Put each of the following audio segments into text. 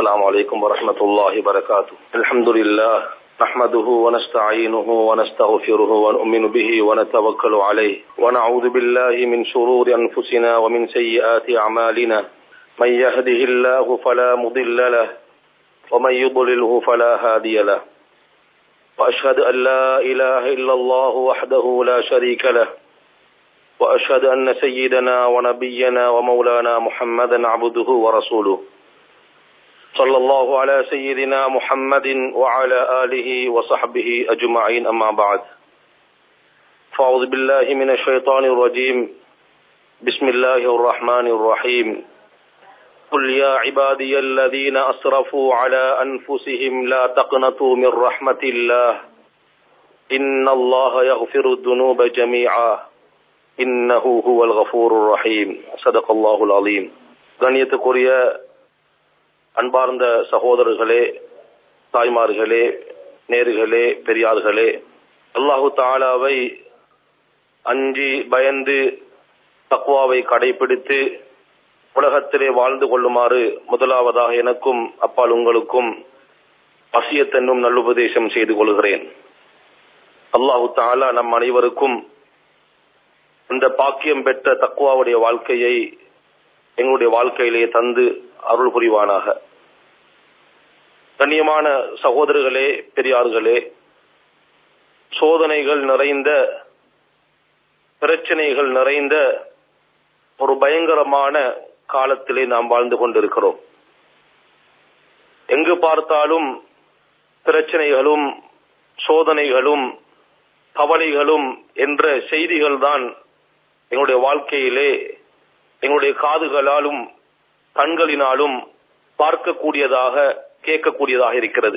السلام عليكم ورحمة الله وبركاته الحمد لله نحمده ونستعينه ونستغفره ونؤمن به ونتوكل عليه ونعوذ بالله من شرور أنفسنا ومن سيئات أعمالنا من يهده الله فلا مضل له ومن يضلله فلا هادي له وأشهد أن لا إله إلا الله وحده لا شريك له وأشهد أن سيدنا ونبينا ومولانا محمدا عبده ورسوله صلى الله على سيدنا محمد وعلى آله وصحبه أجمعين أما بعد فأعوذ بالله من الشيطان الرجيم بسم الله الرحمن الرحيم قل يا عبادي الذين أسرفوا على أنفسهم لا تقنطوا من رحمة الله إن الله يغفر الذنوب جميعا إنه هو الغفور الرحيم صدق الله العظيم கண்ணியத்துக்குரிய அன்பார்ந்த சகோதரர்களே தாய்மார்களே நேர்களே பெரியார்களே அல்லாஹு தாலாவை அஞ்சி பயந்து தக்குவாவை கடைபிடித்து உலகத்திலே வாழ்ந்து கொள்ளுமாறு முதலாவதாக எனக்கும் அப்பால் உங்களுக்கும் வசியத்தென்னும் நல்லுபதேசம் செய்து கொள்கிறேன் அல்லாஹு தாலா நம் அனைவருக்கும் இந்த பாக்கியம் பெற்ற தக்குவாவுடைய வாழ்க்கையை எங்களுடைய வாழ்க்கையிலே தந்து அருள் புரிவானாக கண்ணியமான சகோதரர்களே பெரியார்களே சோதனைகள் நிறைந்த பிரச்சனைகள் நிறைந்த ஒரு பயங்கரமான காலத்திலே நாம் வாழ்ந்து கொண்டிருக்கிறோம் எங்கு பார்த்தாலும் பிரச்சனைகளும் சோதனைகளும் கவலைகளும் என்ற செய்திகள் தான் எங்களுடைய வாழ்க்கையிலே எங்களுடைய காதுகளாலும் கண்களினாலும் பார்க்கக்கூடியதாக கேட்கக்கூடியதாக இருக்கிறது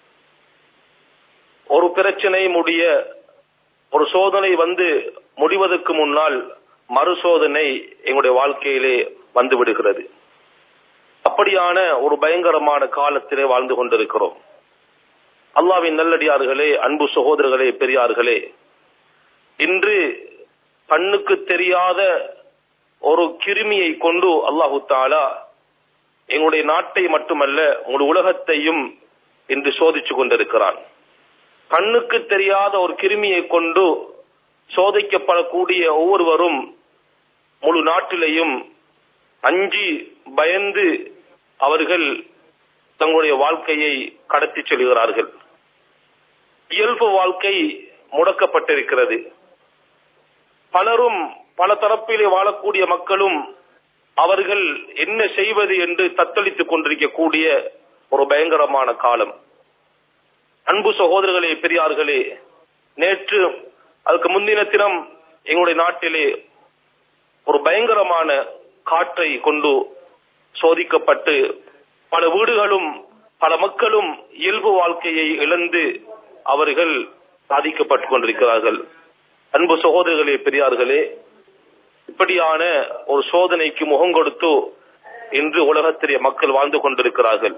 ஒரு பிரச்சனை முடிய ஒரு சோதனை வந்து முடிவதற்கு முன்னால் மறுசோதனை எங்களுடைய வாழ்க்கையிலே வந்து விடுகிறது அப்படியான ஒரு பயங்கரமான காலத்திலே வாழ்ந்து கொண்டிருக்கிறோம் அல்லாவின் நல்லடியார்களே அன்பு சகோதரர்களே பெரியார்களே இன்று கண்ணுக்கு தெரியாத ஒரு கிருமியை கொண்டு அல்லாஹு தாலா எங்களுடைய நாட்டை மட்டுமல்ல உங்களுடைய உலகத்தையும் இன்று சோதிச்சு கொண்டிருக்கிறான் கண்ணுக்கு தெரியாத ஒரு கிருமியை கொண்டு சோதிக்கப்படக்கூடிய ஒவ்வொருவரும் முழு நாட்டிலையும் அஞ்சி பயந்து அவர்கள் தங்களுடைய வாழ்க்கையை கடத்தி செல்கிறார்கள் இயல்பு வாழ்க்கை முடக்கப்பட்டிருக்கிறது பலரும் பல தரப்பிலே வாழக்கூடிய மக்களும் அவர்கள் என்ன செய்வது என்று தத்தளித்துக் கொண்டிருக்கக்கூடிய ஒரு பயங்கரமான காலம் அன்பு சகோதரர்களே பெரியார்களே நேற்று அதுக்கு முந்தின தினம் எங்களுடைய நாட்டிலே ஒரு பயங்கரமான காற்றை கொண்டு சோதிக்கப்பட்டு பல வீடுகளும் பல மக்களும் இயல்பு வாழ்க்கையை இழந்து அவர்கள் பாதிக்கப்பட்டுக் கொண்டிருக்கிறார்கள் அன்பு சகோதரர்களே பெரியார்களே இப்படியான ஒரு சோதனைக்கு முகம் கொடுத்து இன்று உலகத்திலே மக்கள் வாழ்ந்து கொண்டிருக்கிறார்கள்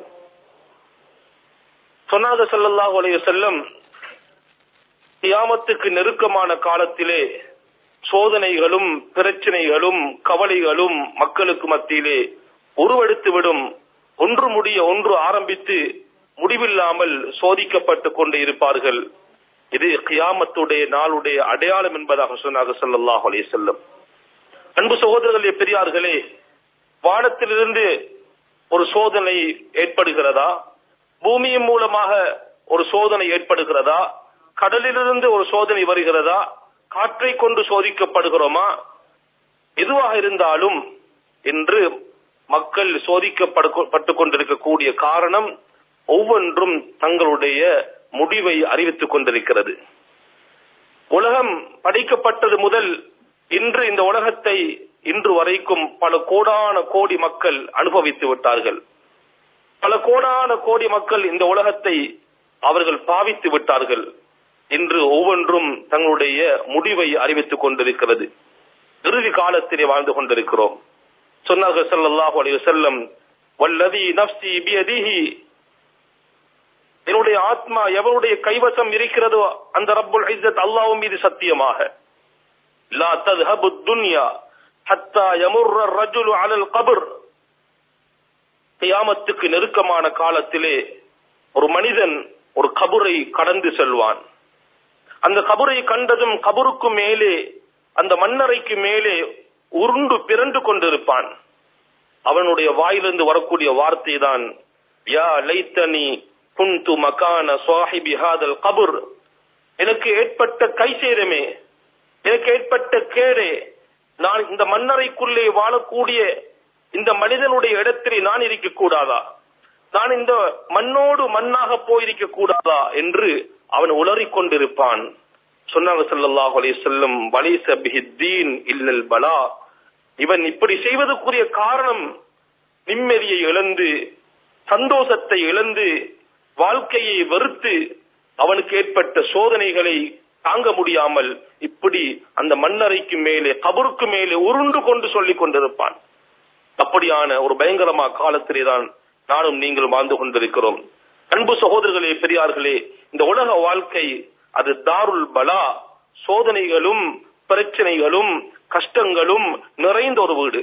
சொன்னாத செல்லல்லாஹ் உலக செல்லம் கியாமத்துக்கு நெருக்கமான காலத்திலே சோதனைகளும் பிரச்சனைகளும் கவலைகளும் மக்களுக்கு மத்தியிலே உருவெடுத்து விடும் ஒன்று முடிய ஒன்று ஆரம்பித்து முடிவில்லாமல் சோதிக்கப்பட்டு கொண்டு இருப்பார்கள் இது கியாமத்துடைய நாளுடைய அடையாளம் என்பதாக சொன்னாங்க சல்லாஹ் அலே செல்லம் அன்பு சகோதரர்களே பெரியார்களே வானத்திலிருந்து ஒரு சோதனை ஏற்படுகிறதா பூமியின் மூலமாக ஒரு சோதனை ஏற்படுகிறதா கடலிலிருந்து ஒரு சோதனை வருகிறதா காற்றை கொண்டு சோதிக்கப்படுகிறோமா எதுவாக இருந்தாலும் இன்று மக்கள் சோதிக்கப்பட்டு கொண்டிருக்கக்கூடிய காரணம் ஒவ்வொன்றும் தங்களுடைய முடிவை அறிவித்துக் கொண்டிருக்கிறது உலகம் படைக்கப்பட்டது முதல் இன்று இந்த உலகத்தை இன்று வரைக்கும் பல கோடான கோடி மக்கள் அனுபவித்து விட்டார்கள் பல கோடான கோடி மக்கள் இந்த உலகத்தை அவர்கள் பாவித்து விட்டார்கள் இன்று ஒவ்வொன்றும் தங்களுடைய முடிவை அறிவித்துக் கொண்டிருக்கிறது இறுதி காலத்திலே வாழ்ந்து கொண்டிருக்கிறோம் சொன்னார்கள் ஸல்லல்லாஹு அலைஹி வஸல்லம் வல்லதி நஃப்ஸி பியதிஹி என்னுடைய ஆத்மா எவருடைய கைவசம் இருக்கிறதோ அந்த ரப்புல் இஸ்ஸத் அல்லாஹ் மீது சத்தியமாக லா தذهب الدنيا حتى يمر الرجل على القبر கியாமத்துக்கு நெருக்கமான காலத்திலே ஒரு மனிதன் ஒரு கபுரை கடந்து செல்வான் அந்த கபுரை கண்டதும் கபருக்கு மேலே அந்த மண்ணறைக்கு மேலே உருண்டு பிறண்டு கொண்டிருப்பான் அவனுடைய வாயிலிருந்து வரக்கூடிய வார்த்தை தான் யா லைத்தனி குந்து மகான சுவாஹிபி ஹாதல் கபுர் எனக்கு ஏற்பட்ட கை சேதமே எனக்கு ஏற்பட்ட கேடே நான் இந்த மண்ணறைக்குள்ளே வாழக்கூடிய இந்த மனிதனுடைய இடத்திலே நான் இருக்க கூடாதா நான் இந்த மண்ணோடு மண்ணாக போயிருக்க கூடாதா என்று அவன் உளறிக் கொண்டிருப்பான் சொன்னாங்க ஸல்லல்லாஹு அலைஹி வஸல்லம் வலைஸ பிஹித்தீன் இல்லல் பலா இவன் இப்படி செய்வதற்குரிய காரணம் நிம்மதியை இழந்து சந்தோஷத்தை இழந்து வாழ்க்கையை வெறுத்து அவனுக்கு ஏற்பட்ட சோதனைகளை தாங்க முடியாமல் இப்படி அந்த மண்ணறைக்கு மேலே கபருக்கு மேலே உருண்டு கொண்டு சொல்லிக் கொண்டிருப்பான் அப்படியான ஒரு பயங்கரமா காலத்திலே தான் நானும் நீங்களும் வாழ்ந்து கொண்டிருக்கிறோம் அன்பு சகோதரர்களே பெரியார்களே இந்த உலக வாழ்க்கை அது தாருல் பலா சோதனைகளும் பிரச்சனைகளும் கஷ்டங்களும் நிறைந்த ஒரு வீடு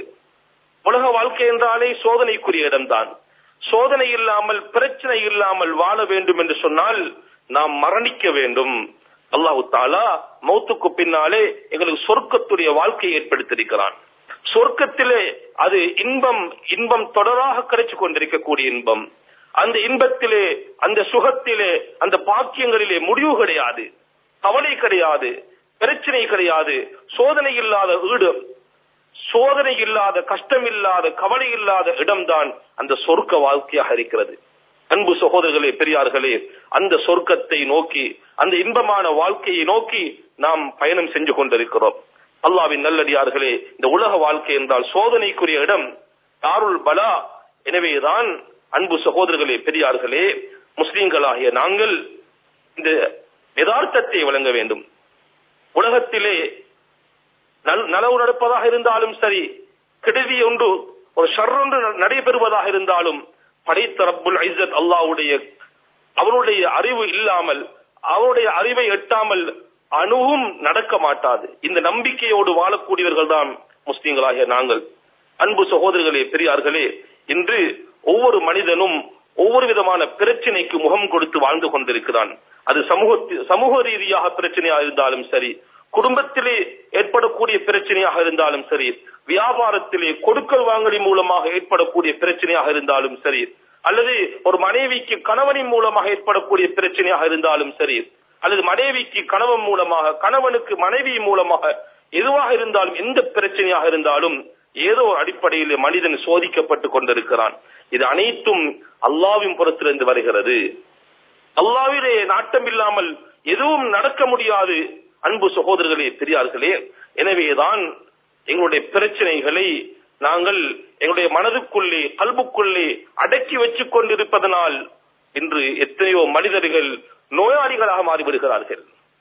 உலக வாழ்க்கை என்றாலே சோதனைக்குரிய இடம்தான் சோதனை இல்லாமல் பிரச்சனை இல்லாமல் வாழ வேண்டும் என்று சொன்னால் நாம் மரணிக்க வேண்டும் அல்லாஹு தாலா மௌத்துக்கு பின்னாலே எங்களுக்கு சொர்க்கத்துடைய வாழ்க்கையை ஏற்படுத்தியிருக்கிறான் சொர்க்கத்திலே அது இன்பம் இன்பம் தொடராக கிடைச்சு கொண்டிருக்கக்கூடிய இன்பம் அந்த இன்பத்திலே அந்த சுகத்திலே அந்த பாக்கியங்களிலே முடிவு கிடையாது கவலை கிடையாது பிரச்சனை கிடையாது சோதனை இல்லாத வீடு சோதனை இல்லாத கஷ்டம் இல்லாத கவலை இல்லாத இடம்தான் அந்த சொர்க்க வாழ்க்கையாக இருக்கிறது அன்பு சகோதரர்களே பெரியார்களே அந்த சொர்க்கத்தை நோக்கி அந்த இன்பமான வாழ்க்கையை நோக்கி நாம் பயணம் செஞ்சு கொண்டிருக்கிறோம் அல்லாவின் நல்லடியார்களே இந்த உலக வாழ்க்கை என்றால் சோதனைக்குரிய இடம் தாருல் பலா எனவேதான் அன்பு சகோதரர்களே பெரியார்களே முஸ்லிம்களாகிய நாங்கள் இந்த யதார்த்தத்தை வழங்க வேண்டும் உலகத்திலே நல்- நலவு நடப்பதாக இருந்தாலும் சரி கெடுதி ஒன்று ஒரு ஷர்ரொன்று நடைபெறுவதாக இருந்தாலும் படைத்த ரப்புல் ஐசத் அல்லாஹ்வுடைய அவருடைய அறிவு இல்லாமல் அவருடைய அறிவை எட்டாமல் அணுவும் நடக்க மாட்டாது இந்த நம்பிக்கையோடு வாழக்கூடியவர்கள் தான் முஸ்லிம்களாகிய நாங்கள் அன்பு சகோதரர்களே பெரியார்களே இன்று ஒவ்வொரு மனிதனும் ஒவ்வொரு விதமான பிரச்சனைக்கு முகம் கொடுத்து வாழ்ந்து கொண்டிருக்கிறான் அது சமூக சமூக ரீதியாக பிரச்சனையாக இருந்தாலும் சரி குடும்பத்திலே ஏற்படக்கூடிய பிரச்சனையாக இருந்தாலும் சரி வியாபாரத்திலே கொடுக்கல் வாங்கலி மூலமாக ஏற்படக்கூடிய பிரச்சனையாக இருந்தாலும் சரி அல்லது ஒரு மனைவிக்கு கணவனின் மூலமாக ஏற்படக்கூடிய பிரச்சனையாக இருந்தாலும் சரி அல்லது மனைவிக்கு கணவன் மூலமாக கணவனுக்கு மனைவி மூலமாக எதுவாக இருந்தாலும் எந்த பிரச்சனையாக இருந்தாலும் ஏதோ ஒரு அடிப்படையில் மனிதன் சோதிக்கப்பட்டு கொண்டிருக்கிறான் இது அனைத்தும் அல்லாவின் புறத்திலிருந்து வருகிறது அல்லாவிலே நாட்டம் இல்லாமல் எதுவும் நடக்க முடியாது அன்பு சகோதரர்களே பெரியார்களே எனவேதான் எங்களுடைய பிரச்சனைகளை நாங்கள் எங்களுடைய மனதுக்குள்ளே கல்புக்குள்ளே அடக்கி வச்சுக் கொண்டிருப்பதனால் இன்று எத்தனையோ மனிதர்கள் நோயாளிகளாக மாறிவிடுகிறார்கள்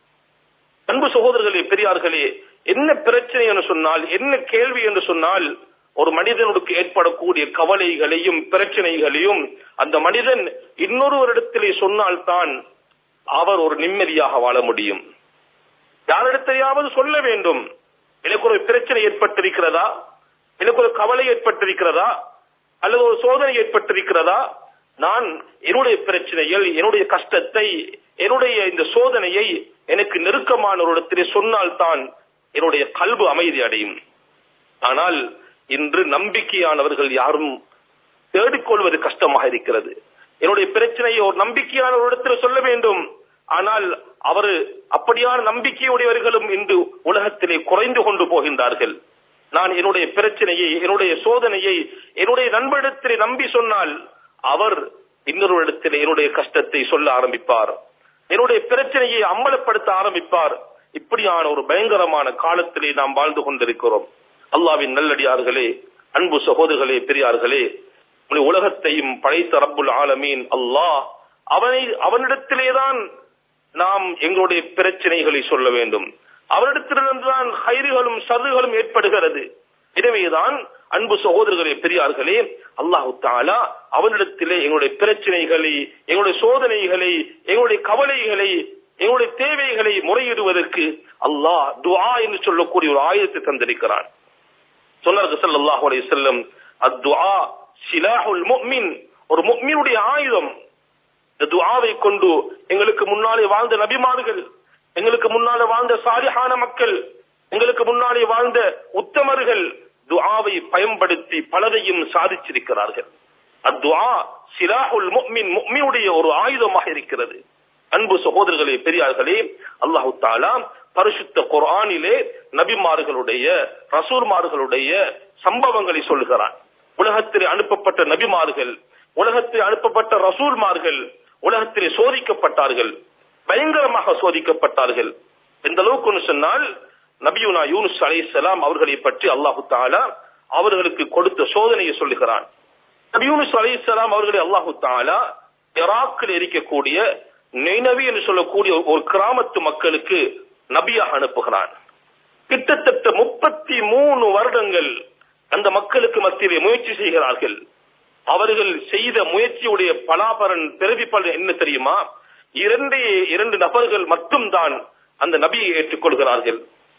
அன்பு சகோதரர்களே பெரியார்களே என்ன பிரச்சனை என்று சொன்னால் என்ன கேள்வி என்று சொன்னால் ஒரு மனிதனுக்கு ஏற்படக்கூடிய கவலைகளையும் பிரச்சனைகளையும் அந்த மனிதன் இன்னொருவரிடத்திலே சொன்னால்தான் அவர் ஒரு நிம்மதியாக வாழ முடியும் யாரிடத்தையாவது சொல்ல வேண்டும் எனக்கு ஒரு பிரச்சனை ஏற்பட்டிருக்கிறதா எனக்கு ஒரு கவலை ஏற்பட்டிருக்கிறதா அல்லது ஒரு சோதனை ஏற்பட்டிருக்கிறதா நான் என்னுடைய பிரச்சனைகள் என்னுடைய கஷ்டத்தை என்னுடைய இந்த சோதனையை எனக்கு நெருக்கமான ஒரு இடத்திலே சொன்னால்தான் என்னுடைய கல்வு அமைதி அடையும் ஆனால் இன்று நம்பிக்கையானவர்கள் யாரும் தேடிக்கொள்வது கஷ்டமாக இருக்கிறது என்னுடைய பிரச்சனையை ஒரு நம்பிக்கையான ஒரு இடத்தில் சொல்ல வேண்டும் ஆனால் அவர் அப்படியான நம்பிக்கையுடையவர்களும் இன்று உலகத்திலே குறைந்து கொண்டு போகின்றார்கள் நான் என்னுடைய பிரச்சனையை என்னுடைய சோதனையை என்னுடைய நண்பரிடத்திலே நம்பி சொன்னால் அவர் இன்னொரு இடத்திலே என்னுடைய கஷ்டத்தை சொல்ல ஆரம்பிப்பார் என்னுடைய பிரச்சனையை அம்மலப்படுத்த ஆரம்பிப்பார் இப்படியான ஒரு பயங்கரமான காலத்திலே நாம் வாழ்ந்து கொண்டிருக்கிறோம் அல்லாவின் நல்லடியார்களே அன்பு சகோதரர்களே பெரியார்களே முழு உலகத்தையும் படைத்த ரப்புல் ஆலமீன் அல்லாஹ் அவனை அவனிடத்திலேதான் நாம் எங்களுடைய பிரச்சனைகளை சொல்ல வேண்டும் அவரிடத்திலிருந்துதான் ஹைறுகளும் சதுகளும் ஏற்படுகிறது எனவேதான் அன்பு சகோதரர்களே பெரியார்களே அல்லாஹு தாலா அவனிடத்திலே எங்களுடைய பிரச்சனைகளை எங்களுடைய சோதனைகளை எங்களுடைய கவலைகளை எங்களுடைய தேவைகளை முறையிடுவதற்கு அல்லாஹ் துஆ என்று சொல்லக்கூடிய ஒரு ஆயுதத்தை தந்திருக்கிறான் சொன்னார்கள் ஸல்லல்லாஹு அலைஹி வஸல்லம் அத்துஆ சிலாஹுல் முஃமின் ஒரு முஃமினுடைய ஆயுதம் இந்த துஆவை கொண்டு எங்களுக்கு முன்னாலே வாழ்ந்த நபிமார்கள் எங்களுக்கு முன்னாலே வாழ்ந்த சாலிஹான மக்கள் எங்களுக்கு முன்னாலே வாழ்ந்த உத்தமர்கள் துஆவை பயன்படுத்தி பலதையும் சாதிச்சிருக்கிறார்கள் அத்துஆ சிலாஹுல் முஃமின் முஃமினுடைய ஒரு ஆயுதமாக இருக்கிறது அன்பு சகோதரர்களே பெரியார்களே அல்லாஹு தாலா பரிசுத்த குர்ஆனிலே நபிமார்களுடைய ரசூல்மார்களுடைய சம்பவங்களை சொல்கிறான் உலகத்தில் அனுப்பப்பட்ட நபிமார்கள் உலகத்தில் அனுப்பப்பட்ட ரசூல்மார்கள் உலகத்திலே சோதிக்கப்பட்டார்கள் பயங்கரமாக சோதிக்கப்பட்டார்கள் எந்த அளவுக்கு சொன்னால் நபியுனா யூனுஸ் அலைஹிஸ்ஸலாம் அவர்களை பற்றி அல்லாஹு தாலா அவர்களுக்கு கொடுத்த சோதனையை சொல்லுகிறான் நபி யூனுஸ் அலைஹிஸ்ஸலாம் அவர்களை அல்லாஹு தாலா ஈராக்கில் இருக்கக்கூடிய நெய்னவி என்று சொல்லக்கூடிய ஒரு கிராமத்து மக்களுக்கு நபியாக அனுப்புகிறான் கிட்டத்தட்ட முப்பத்தி மூணு வருடங்கள் அந்த மக்களுக்கு மத்தியிலே முயற்சி செய்கிறார்கள் அவர்கள் செய்த முயற்சியுடைய பலாபரன் பிரதிபலன் என்ன தெரியுமா இரண்டே இரண்டு நபர்கள் மட்டும்தான் அந்த நபியை ஏற்றுக்கொள்கிறார்கள்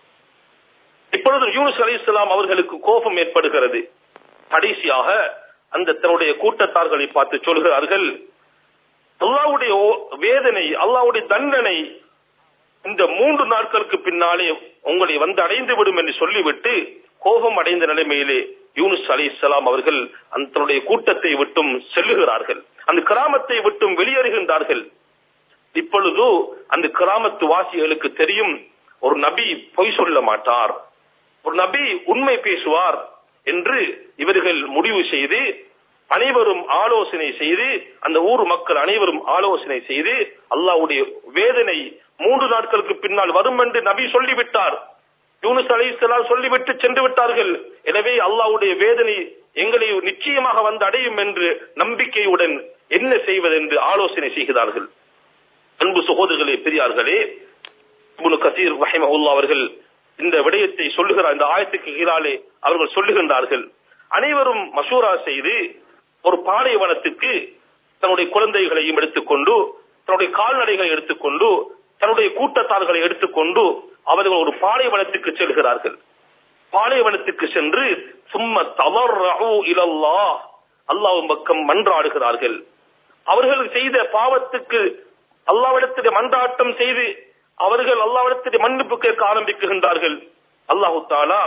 இப்பொழுது யூனுஸ் அலி இஸ்லாம் அவர்களுக்கு கோபம் ஏற்படுகிறது கடைசியாக அந்த தன்னுடைய கூட்டத்தார்களை பார்த்து சொல்கிறார்கள் அல்லாவுடைய வேதனை அல்லாவுடைய தண்டனை இந்த மூன்று நாட்களுக்கு பின்னாலே உங்களை வந்து அடைந்து விடும் என்று சொல்லிவிட்டு கோபம் அடைந்த நிலைமையிலே யூனுஸ் அலி இஸ்லாம் அவர்கள் அந்த தன்னுடைய கூட்டத்தை விட்டும் செல்லுகிறார்கள் அந்த கிராமத்தை விட்டும் வெளியேறுகின்றார்கள் இப்பொழுது அந்த கிராமத்து வாசிகளுக்கு தெரியும் ஒரு நபி பொய் சொல்ல மாட்டார் ஒரு நபி உண்மை பேசுவார் என்று இவர்கள் முடிவு செய்து அனைவரும் ஆலோசனை செய்து அந்த ஊர் மக்கள் அனைவரும் ஆலோசனை செய்து அல்லாவுடைய வேதனை மூன்று நாட்களுக்கு பின்னால் வரும் என்று நபி சொல்லிவிட்டார் யூனுஸ் அலி சொல்லிவிட்டு சென்று விட்டார்கள் எனவே அல்லாவுடைய வேதனை எங்களை நிச்சயமாக வந்து அடையும் என்று நம்பிக்கையுடன் என்ன செய்வது என்று ஆலோசனை செய்கிறார்கள் அன்பு சகோதரர்களே பெரியார்களே இப்னு கசீர் ரஹிமஹுல்லா அவர்கள் இந்த விடயத்தை சொல்லுகிறார் இந்த ஆயத்துக்கு கீழாலே அவர்கள் சொல்லுகின்றார்கள் அனைவரும் மசூரா செய்து ஒரு பாலைவனத்துக்கு தன்னுடைய குழந்தைகளையும் எடுத்துக்கொண்டு தன்னுடைய கால்நடைகளை எடுத்துக்கொண்டு தன்னுடைய கூட்டத்தார்களை எடுத்துக்கொண்டு அவர்கள் ஒரு பாலைவனத்துக்கு செல்கிறார்கள் பாலைவனத்துக்கு சென்று சும்ம தவறு இலல்லா அல்லாஹ் பக்கம் மன்றாடுகிறார்கள் அவர்கள் செய்த பாவத்துக்கு அல்லாவிடத்திலே மன்றாட்டம் செய்து அவர்கள் அல்லாவிடத்திலே மன்னிப்பு கேட்க ஆரம்பிக்குகின்றார்கள் அல்லாஹு தாலா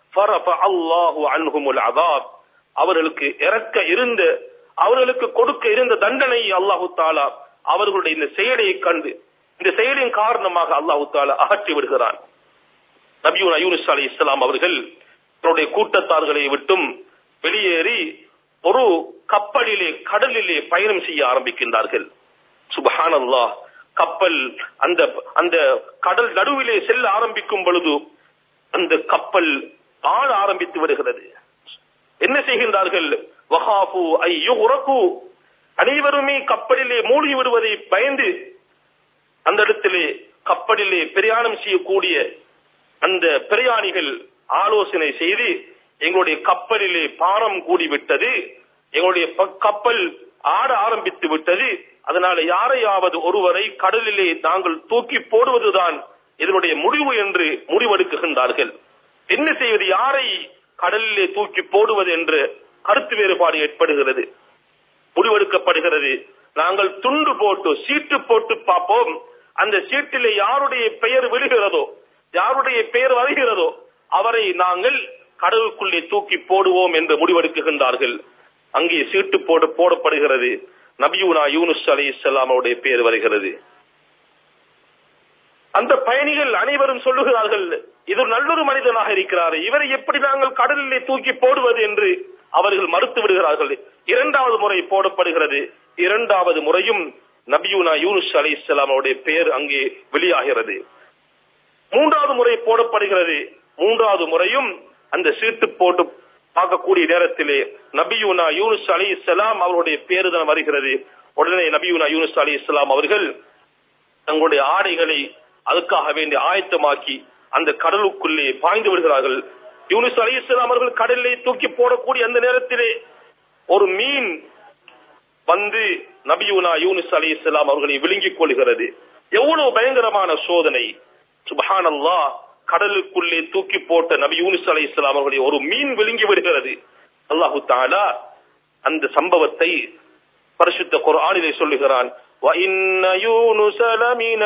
அல்லாஹு அன்ஹுமுல் அதாப் அவர்களுக்கு இறக்க இருந்த அவர்களுக்கு கொடுக்க இருந்த தண்டனை அல்லாஹு தாலா அவர்களுடைய இந்த செயலை கண்டு இந்த செயலின் காரணமாக அல்லாஹு தாலா அகற்றி விடுகிறான் நபியூன் யூனுஸ் அலி இஸ்லாம் அவர்கள் தன்னுடைய கூட்டத்தார்களை விட்டும் வெளியேறி ஒரு கப்பலிலே கடலிலே பயணம் செய்ய ஆரம்பிக்கின்றார்கள் சுபஹான் அல்லாஹ் கப்பல் அந்த அந்த கடல் நடுவிலே செல்ல ஆரம்பிக்கும் பொழுது அந்த கப்பல் ஆழ ஆரம்பித்து விடுகிறது என்ன செய்கின்றார்கள் வஹாபு ஐயுரகு அனைவருமே கப்பலிலே மூழ்கி விடுவதை பயந்து அந்த இடத்திலே கப்பலிலே பிரயாணம் செய்யக்கூடிய அந்த பிரயாணிகள் ஆலோசனை செய்து எங்களுடைய கப்பலிலே பாரம் கூடிவிட்டது எங்களுடைய கப்பல் ஆட ஆரம்பித்து விட்டது அதனால யாரையாவது ஒருவரை கடலிலே நாங்கள் தூக்கி போடுவதுதான் இதனுடைய முடிவு என்று முடிவெடுக்குகின்றார்கள் என்ன செய்வது யாரை கடலிலே தூக்கி போடுவது என்று கருத்து வேறுபாடு ஏற்படுகிறது முடிவெடுக்கப்படுகிறது நாங்கள் துண்டு போட்டு சீட்டு போட்டு பார்ப்போம் அந்த சீட்டிலே யாருடைய பெயர் விழுகிறதோ யாருடைய பெயர் வருகிறதோ அவரை நாங்கள் கடலுக்குள்ளே தூக்கி போடுவோம் என்று முடிவெடுக்குகின்றார்கள் அங்கே சீட்டு போடு போடப்படுகிறது நபியூனா யூனுஸ் அலி இஸ்லாமுடைய பெயர் வருகிறது அந்த பயணிகள் அனைவரும் சொல்லுகிறார்கள் இது நல்லொரு மனிதனாக இருக்கிறார் இவரை எப்படி நாங்கள் கடலிலே தூக்கி போடுவது என்று அவர்கள் மறுத்து விடுகிறார்கள் இரண்டாவது முறை போடப்படுகிறது இரண்டாவது முறையும் நபியூனா யூனுஸ் அலி இஸ்லாமுடைய பெயர் அங்கே வெளியாகிறது மூன்றாவது முறை போடப்படுகிறது மூன்றாவது முறையும் அந்த சீட்டு போட்டு பார்க்கக்கூடிய நேரத்திலே நபியூனா யூனுஸ் அலி இஸ்லாம் அவருடைய பேரு தான் வருகிறது உடனே நபியூனா யூனுஸ் அலி இஸ்லாம் அவர்கள் தங்களுடைய ஆடைகளை அதுக்காக வேண்டி ஆயத்தமாக்கி அந்த கடலுக்குள்ளே பாய்ந்து விடுகிறார்கள் யூனுஸ் அலி இஸ்லாம் அவர்கள் கடலிலே தூக்கி போடக்கூடிய அந்த நேரத்திலே ஒரு மீன் வந்து நபியூனா யூனுஸ் அலி இஸ்லாம் அவர்களை விழுங்கிக் கொள்கிறது எவ்வளவு பயங்கரமான சோதனை சுபஹான் அல்லா கடலுக்குள்ளே தூக்கி போட்ட நபி யூனிஸ் அலி இஸ்லாம் அவர்களை ஒரு மீன் விழுங்கி விடுகிறது அல்லாஹு தாலா அந்த சம்பவத்தை பரிசுத்த குர்ஆனிலே சொல்லுகிறான் وَإِنَّ يُونُسَ لَمِنَ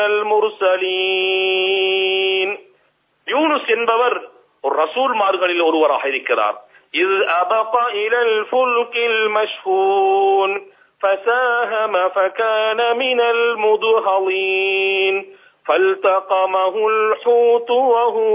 الْمُرْسَلِينَ யூனுஸ் என்பவர் ஒரு ரசூல்மார்களில் ஒருவராக இருக்கிறார் إذ أبق إلى الفلك المشحون فساهم فكان من المدهضين فالتقمه الحوت وهو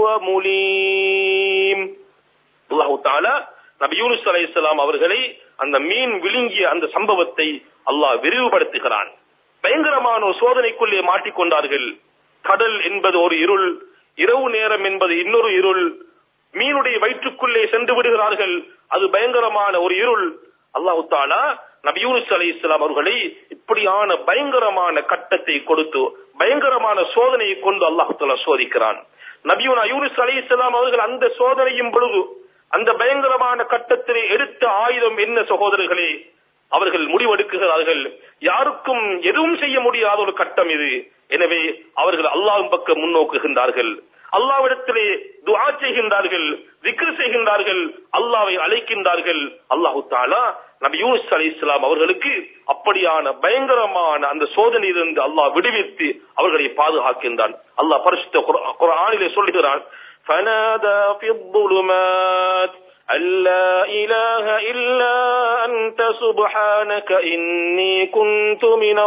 مليم الله تعالى நபி யூனுஸ் அலைஹிஸ்ஸலாம் அவர்களை அந்த மீன் விழுங்கிய அந்த சம்பவத்தை அல்லாஹ் விரிவுபடுத்துகிறான் பயங்கரமான ஒரு சோதனைக்குள்ளே மாட்டிக்கொண்டார்கள் கடல் என்பது ஒரு இருள் இரவு நேரம் என்பது இன்னொரு இருள் மீனுடைய வயிற்றுக்குள்ளே சென்று விடுகிறார்கள் அது பயங்கரமான ஒரு இருள் அல்லாஹு தாலா நபி யூனுஸ் அலை இஸ்லாம் அவர்களை இப்படியான பயங்கரமான கட்டத்தை கொடுத்து பயங்கரமான சோதனையை கொண்டு அல்லாஹு தாலா சோதிக்கிறான் நபியூனா யூனுஸ் அலை இஸ்லாம் அவர்கள் அந்த சோதனையும் பொழுது அந்த பயங்கரமான கட்டத்திலே எடுத்த ஆயுதம் என்ன சகோதரர்களே அவர்கள் முடிவெடுக்குகிறார்கள் யாருக்கும் எதுவும் செய்ய முடியாத ஒரு கட்டம் இது எனவே அவர்கள் அல்லாஹ்வின் பக்கம் முன்னோக்குகின்றார்கள் அல்லாவிடத்திலே துஆ செய்கின்றார்கள் திக்ர் செய்கின்றார்கள் அல்லாவை அழைக்கின்றார்கள் அல்லாஹு தாலா நபி யூனுஸ் அலி இஸ்லாம் அவர்களுக்கு அப்படியான பயங்கரமான அந்த சோதனையிலிருந்து அல்லாஹ் விடுவித்து அவர்களை பாதுகாக்கின்றான் அல்லாஹ் பரிசுத்த குர்ஆ- குர்ஆனிலே சொல்லுகிறான் فنادى في الظلمات أن لا إله إلا أنت سبحانك إني كنت من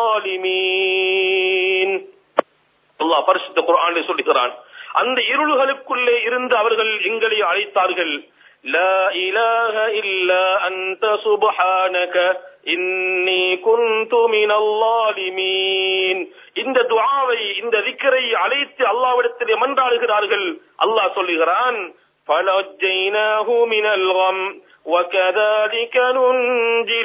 الظالمين அல்லாஹ் பரிசுத்த குர்ஆனிலே சொல்லுகிறான் அந்த இருள்களுக்குள்ளே இருந்து அவர்கள் எங்களை அழைத்தார்கள் லா இலாஹ இல்லா அன்த சுப்ஹானக இன்னி குன்து மினல் லாலிமீன் இந்த துஆவை இந்த திக்ரை அழைத்து அல்லாஹ்விடத்திலே மன்றாடுகிறார்கள் அல்லாஹ் சொல்லுகிறான் فنجيناه من الغم وكذلك ننجي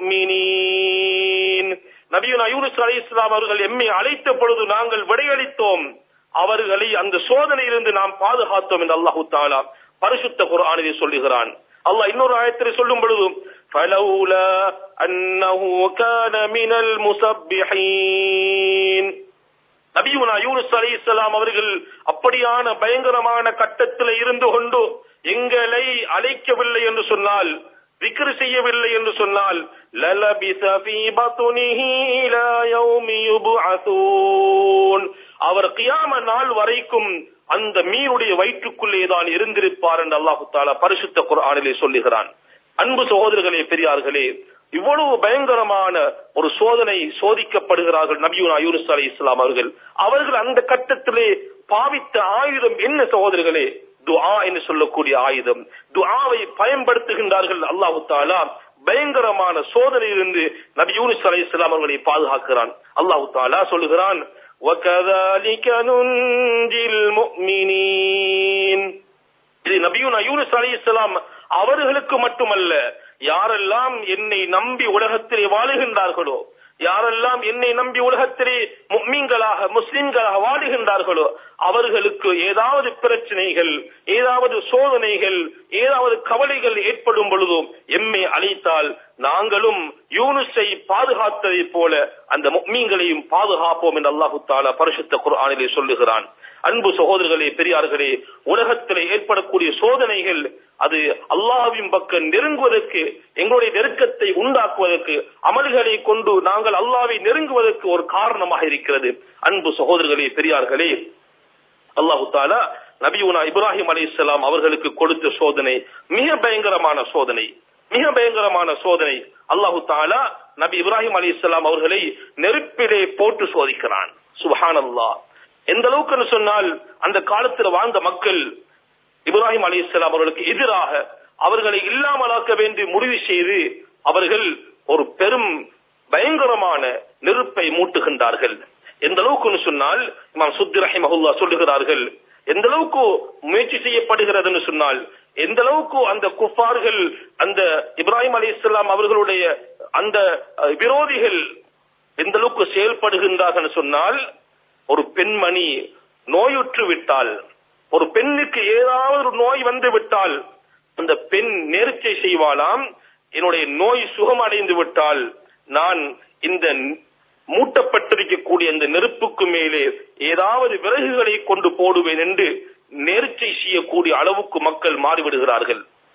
المؤمنين நபியுனா யூனுஸ் அலை இஸ்லாம் அவர்கள் எம்மை அழைத்த பொழுது நாங்கள் விடையளித்தோம் அவர்களை அந்த சோதனையிலிருந்து நாம் பாதுகாத்தோம் என்று அல்லாஹு தாலா பரிசுத்த குர்ஆனிலே சொல்லுகிறான் அல்லாஹ் இன்னொரு ஆயத்தில் சொல்லும் பொழுது فلولا أنه كان من المسبحين நபியுனா யூனுஸ் அலை இஸ்லாம் அவர்கள் அப்படியான பயங்கரமான கட்டத்தில் இருந்து கொண்டு எங்களை அழைக்கவில்லை என்று சொன்னால் விக்ரு செய்யவில்லை என்று சொன்னால் லலபிஸ ஃபீ பத்னிஹி இலா யௌமி யுப்அஸூன் அவர் கியாம நாள் வரைக்கும் அந்த மீனுடைய வயிற்றுக்குள்ளே தான் இருந்திருப்பார் என்று அல்லாஹு தாலா பரிசுத்த குர்ஆனிலே சொல்லுகிறான் அன்பு சகோதரர்களே பெரியார்களே இவ்வளவு பயங்கரமான ஒரு சோதனை சோதிக்கப்படுகிறார்கள் நபியுனா யூனுஸ் அலை இஸ்லாம் அவர்கள் அவர்கள் அந்த கட்டத்திலே பாவித்த ஆயுதம் என்ன சகோதரர்களே துஆ என்று சொல்லக்கூடிய ஆயுதம் துஆவை பயன்படுத்துகின்றார்கள் அல்லாஹு தாலா பயங்கரமான சோதனையிலிருந்து நபி யூனுஸ் அலை இஸ்லாம் அவர்களை பாதுகாக்கிறான் அல்லாஹு தாலா சொல்லுகிறான் وَكَذَلِكَ نُنْجِي الْمُؤْمِنِينَ இது நபியுனா யூனுஸ் அலைஹிஸ்ஸலாம் அவர்களுக்கு மட்டுமல்ல யாரெல்லாம் என்னை நம்பி உலகத்திலே வாழுகின்றார்களோ யாரெல்லாம் என்னை நம்பி உலகத்திலே முக்மீன்களாக முஸ்லிம்களாக வாழுகின்றார்களோ அவர்களுக்கு ஏதாவது பிரச்சனைகள் ஏதாவது சோதனைகள் ஏதாவது கவலைகள் ஏற்படும் பொழுதும் எம்மை அழைத்தால் நாங்களும் யூனுஸை பாதுகாத்ததை போல அந்த முக்மீன்களையும் பாதுகாப்போம் என்று அல்லாஹு தாலா பரிசுத்த குர்ஆனிலே சொல்லுகிறான் அன்பு சகோதரர்களே பெரியார்களே உலகத்திலே ஏற்படக்கூடிய சோதனைகள் அது அல்லாஹ்வின் பக்கம் நெருங்குவதற்கு எங்களுடைய நெருக்கத்தை உண்டாக்குவதற்கு அமல்களை கொண்டு நாங்கள் அல்லாஹ்வை நெருங்குவதற்கு ஒரு காரணமாக இருக்கிறது அன்பு சகோதரர்களே பெரியார்களே அல்லாஹு தாலா நபியுனா இப்ராஹிம் அலைஹிஸ்ஸலாம் அவர்களுக்கு கொடுத்த சோதனை மிக பயங்கரமான சோதனை மிக பயங்கரமான சோதனை அல்லாஹு தாலா நபி இப்ராஹிம் அலைஹிஸ்ஸலாம் அவர்களை நெருப்பிலே போட்டு சோதிக்கிறான் சுபஹானல்லாஹ் எந்த அளவுக்கு சொன்னால் அந்த காலத்தில் வாழ்ந்த மக்கள் இப்ராஹிம் அலைஹிஸ்ஸலாம் அவர்களுக்கு எதிராக அவர்களை இல்லாமலாக்க வேண்டி முடிவு செய்து அவர்கள் ஒரு பெரும் பயங்கரமான நெருப்பை மூட்டுகின்றார்கள் எந்த அளவுக்கு சொன்னால் இமாம் சுத்தி ரஹிமஹுல்லா சொல்லுகிறார்கள் எந்த அளவுக்கு முயற்சி செய்யப்படுகிறதுன்னு சொன்னால் எந்த அளவுக்கு அந்த குஃபார்கள் அந்த இப்ராஹிம் அலி இஸ்லாம் அவர்களுடைய அந்த அஹ், விரோதிகள் எந்த அளவுக்கு செயல்படுகின்றார்கள் சொன்னால் ஒரு பெண்மணி நோயுற்று விட்டால் ஒரு பெண்ணுக்கு ஏதாவது ஒரு நோய் வந்து விட்டால் அந்த பெண் நேர்ச்சை செய்வாளாம் என்னுடைய நோய் சுகமடைந்து விட்டால் நான் இந்த மூட்டப்பட்டிருக்கக்கூடிய இந்த நெருப்புக்கு மேலே ஏதாவது விறகுகளை கொண்டு போடுவேன் என்று நேர்ச்சை செய்யக்கூடிய அளவுக்கு மக்கள் மாறிவிடுகிறார்கள்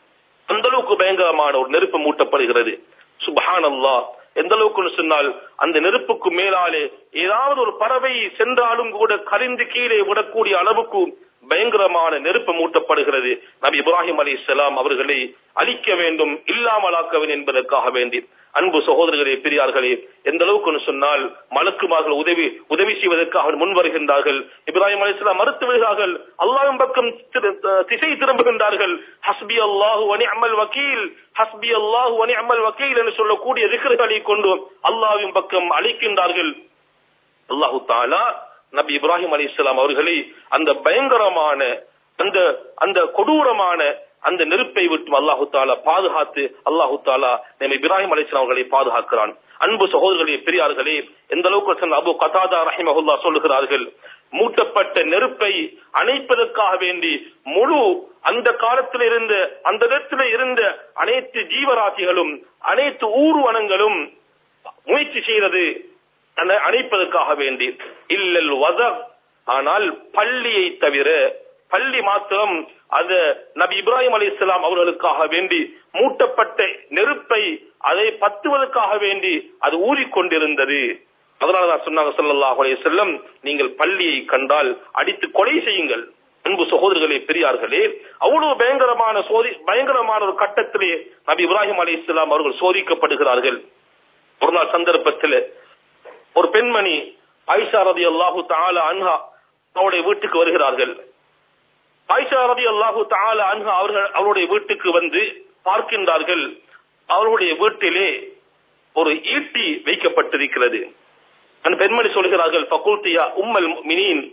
அந்த அளவுக்கு பயங்கரமான ஒரு நெருப்பு மூட்டப்படுகிறது சுபஹான் அல்லாஹ் எந்த அளவுக்கு சொன்னால் அந்த நெருப்புக்கு மேலாலே ஏதாவது ஒரு பறவை சென்றாலும் கூட கரிந்து கீழே விடக்கூடிய அளவுக்கு பயங்கரமான நெருப்பு மூட்டப்படுகிறது நபி இப்ராஹிம் அலி இஸ்லாம் அவர்களை அழிக்க வேண்டும் இல்லாமலாக்க வேண்டும் என்பதற்காக வேண்டி அன்பு சகோதரர்களே பெரியார்களே எந்த அளவுக்கு சொன்னால் மலக்குமார்கள் உதவி உதவி செய்வதற்காக முன் வருகின்றார்கள் இப்ராஹிம் அலி இஸ்லாம் மறுத்து விடுகிறார்கள் அல்லாஹின் பக்கம் திரு- திசை திரும்புகின்றார்கள் ஹஸ்பி அல்லாஹு வனி அமல் வக்கீல் ஹஸ்பி அல்லாஹு வனி அமல் வக்கீல் என்று சொல்லக்கூடிய திகர்களை கொண்டு அல்லாஹ்வின் பக்கம் அழைக்கின்றார்கள் அல்லாஹு தாலா நபி இப்ராஹிம் அலி இஸ்லாம் அவர்களை அந்த பயங்கரமான அந்த அந்த கொடூரமான அந்த நெருப்பை விட்டு அல்லாஹு தாலா பாதுகாத்து அல்லாஹு தாலா நபி இப்ராஹிம் அலி இஸ்லாம் அவர்களை பாதுகாக்கிறான் அன்பு சகோதரர்களே பெரியார்களே எந்த அளவுக்கு சொன்ன அபு கதாதா ரஹிமஹுல்லா சொல்லுகிறார்கள் மூட்டப்பட்ட நெருப்பை அணைப்பதற்காக வேண்டி முழு அந்த காலத்தில் இருந்த அந்த இடத்துல இருந்த அனைத்து ஜீவராசிகளும் அனைத்து ஊர்வனங்களும் முயற்சி செய்தது அந்த அணைப்பதற்காக வேண்டி இல்லல் வதர் ஆனால் பள்ளியை தவிர பள்ளி மாத்திரம் அது நபி இப்ராஹிம் அலி இஸ்லாம் அவர்களுக்காக வேண்டி மூட்டப்பட்ட நெருப்பை அதை பத்துவதற்காக வேண்டி அது ஊறிக்கொண்டிருந்தது அதனாலதான் சொன்னாங்க ஸல்லல்லாஹு அலைஹி வஸல்லம் நீங்கள் பள்ளியை கண்டால் அடித்து கொலை செய்யுங்கள் அன்பு சகோதரர்களே பெரியார்களே அவ்வளவு பயங்கரமான சோதி பயங்கரமான ஒரு கட்டத்திலே நபி இப்ராஹிம் அலி இஸ்லாம் அவர்கள் சோதிக்கப்படுகிறார்கள் ஒரு நாள் சந்தர்ப்பத்தில் ஒரு பெண்மணி ஆயிஷா ரதி அல்லாஹு தாலா அன்ஹா அவருடைய வீட்டுக்கு வருகிறார்கள் ஆயிஷா ரதி அல்லாஹு தாலா அன்ஹா அவர்கள் அவருடைய வீட்டுக்கு வந்து பார்க்கின்றார்கள் அவருடைய வீட்டிலே ஒரு ஈட்டி வைக்கப்பட்டிருக்கிறது அந்த பெண்மணி சொல்கிறார்கள் ஃபகுல்தியா உம்மல் மினின்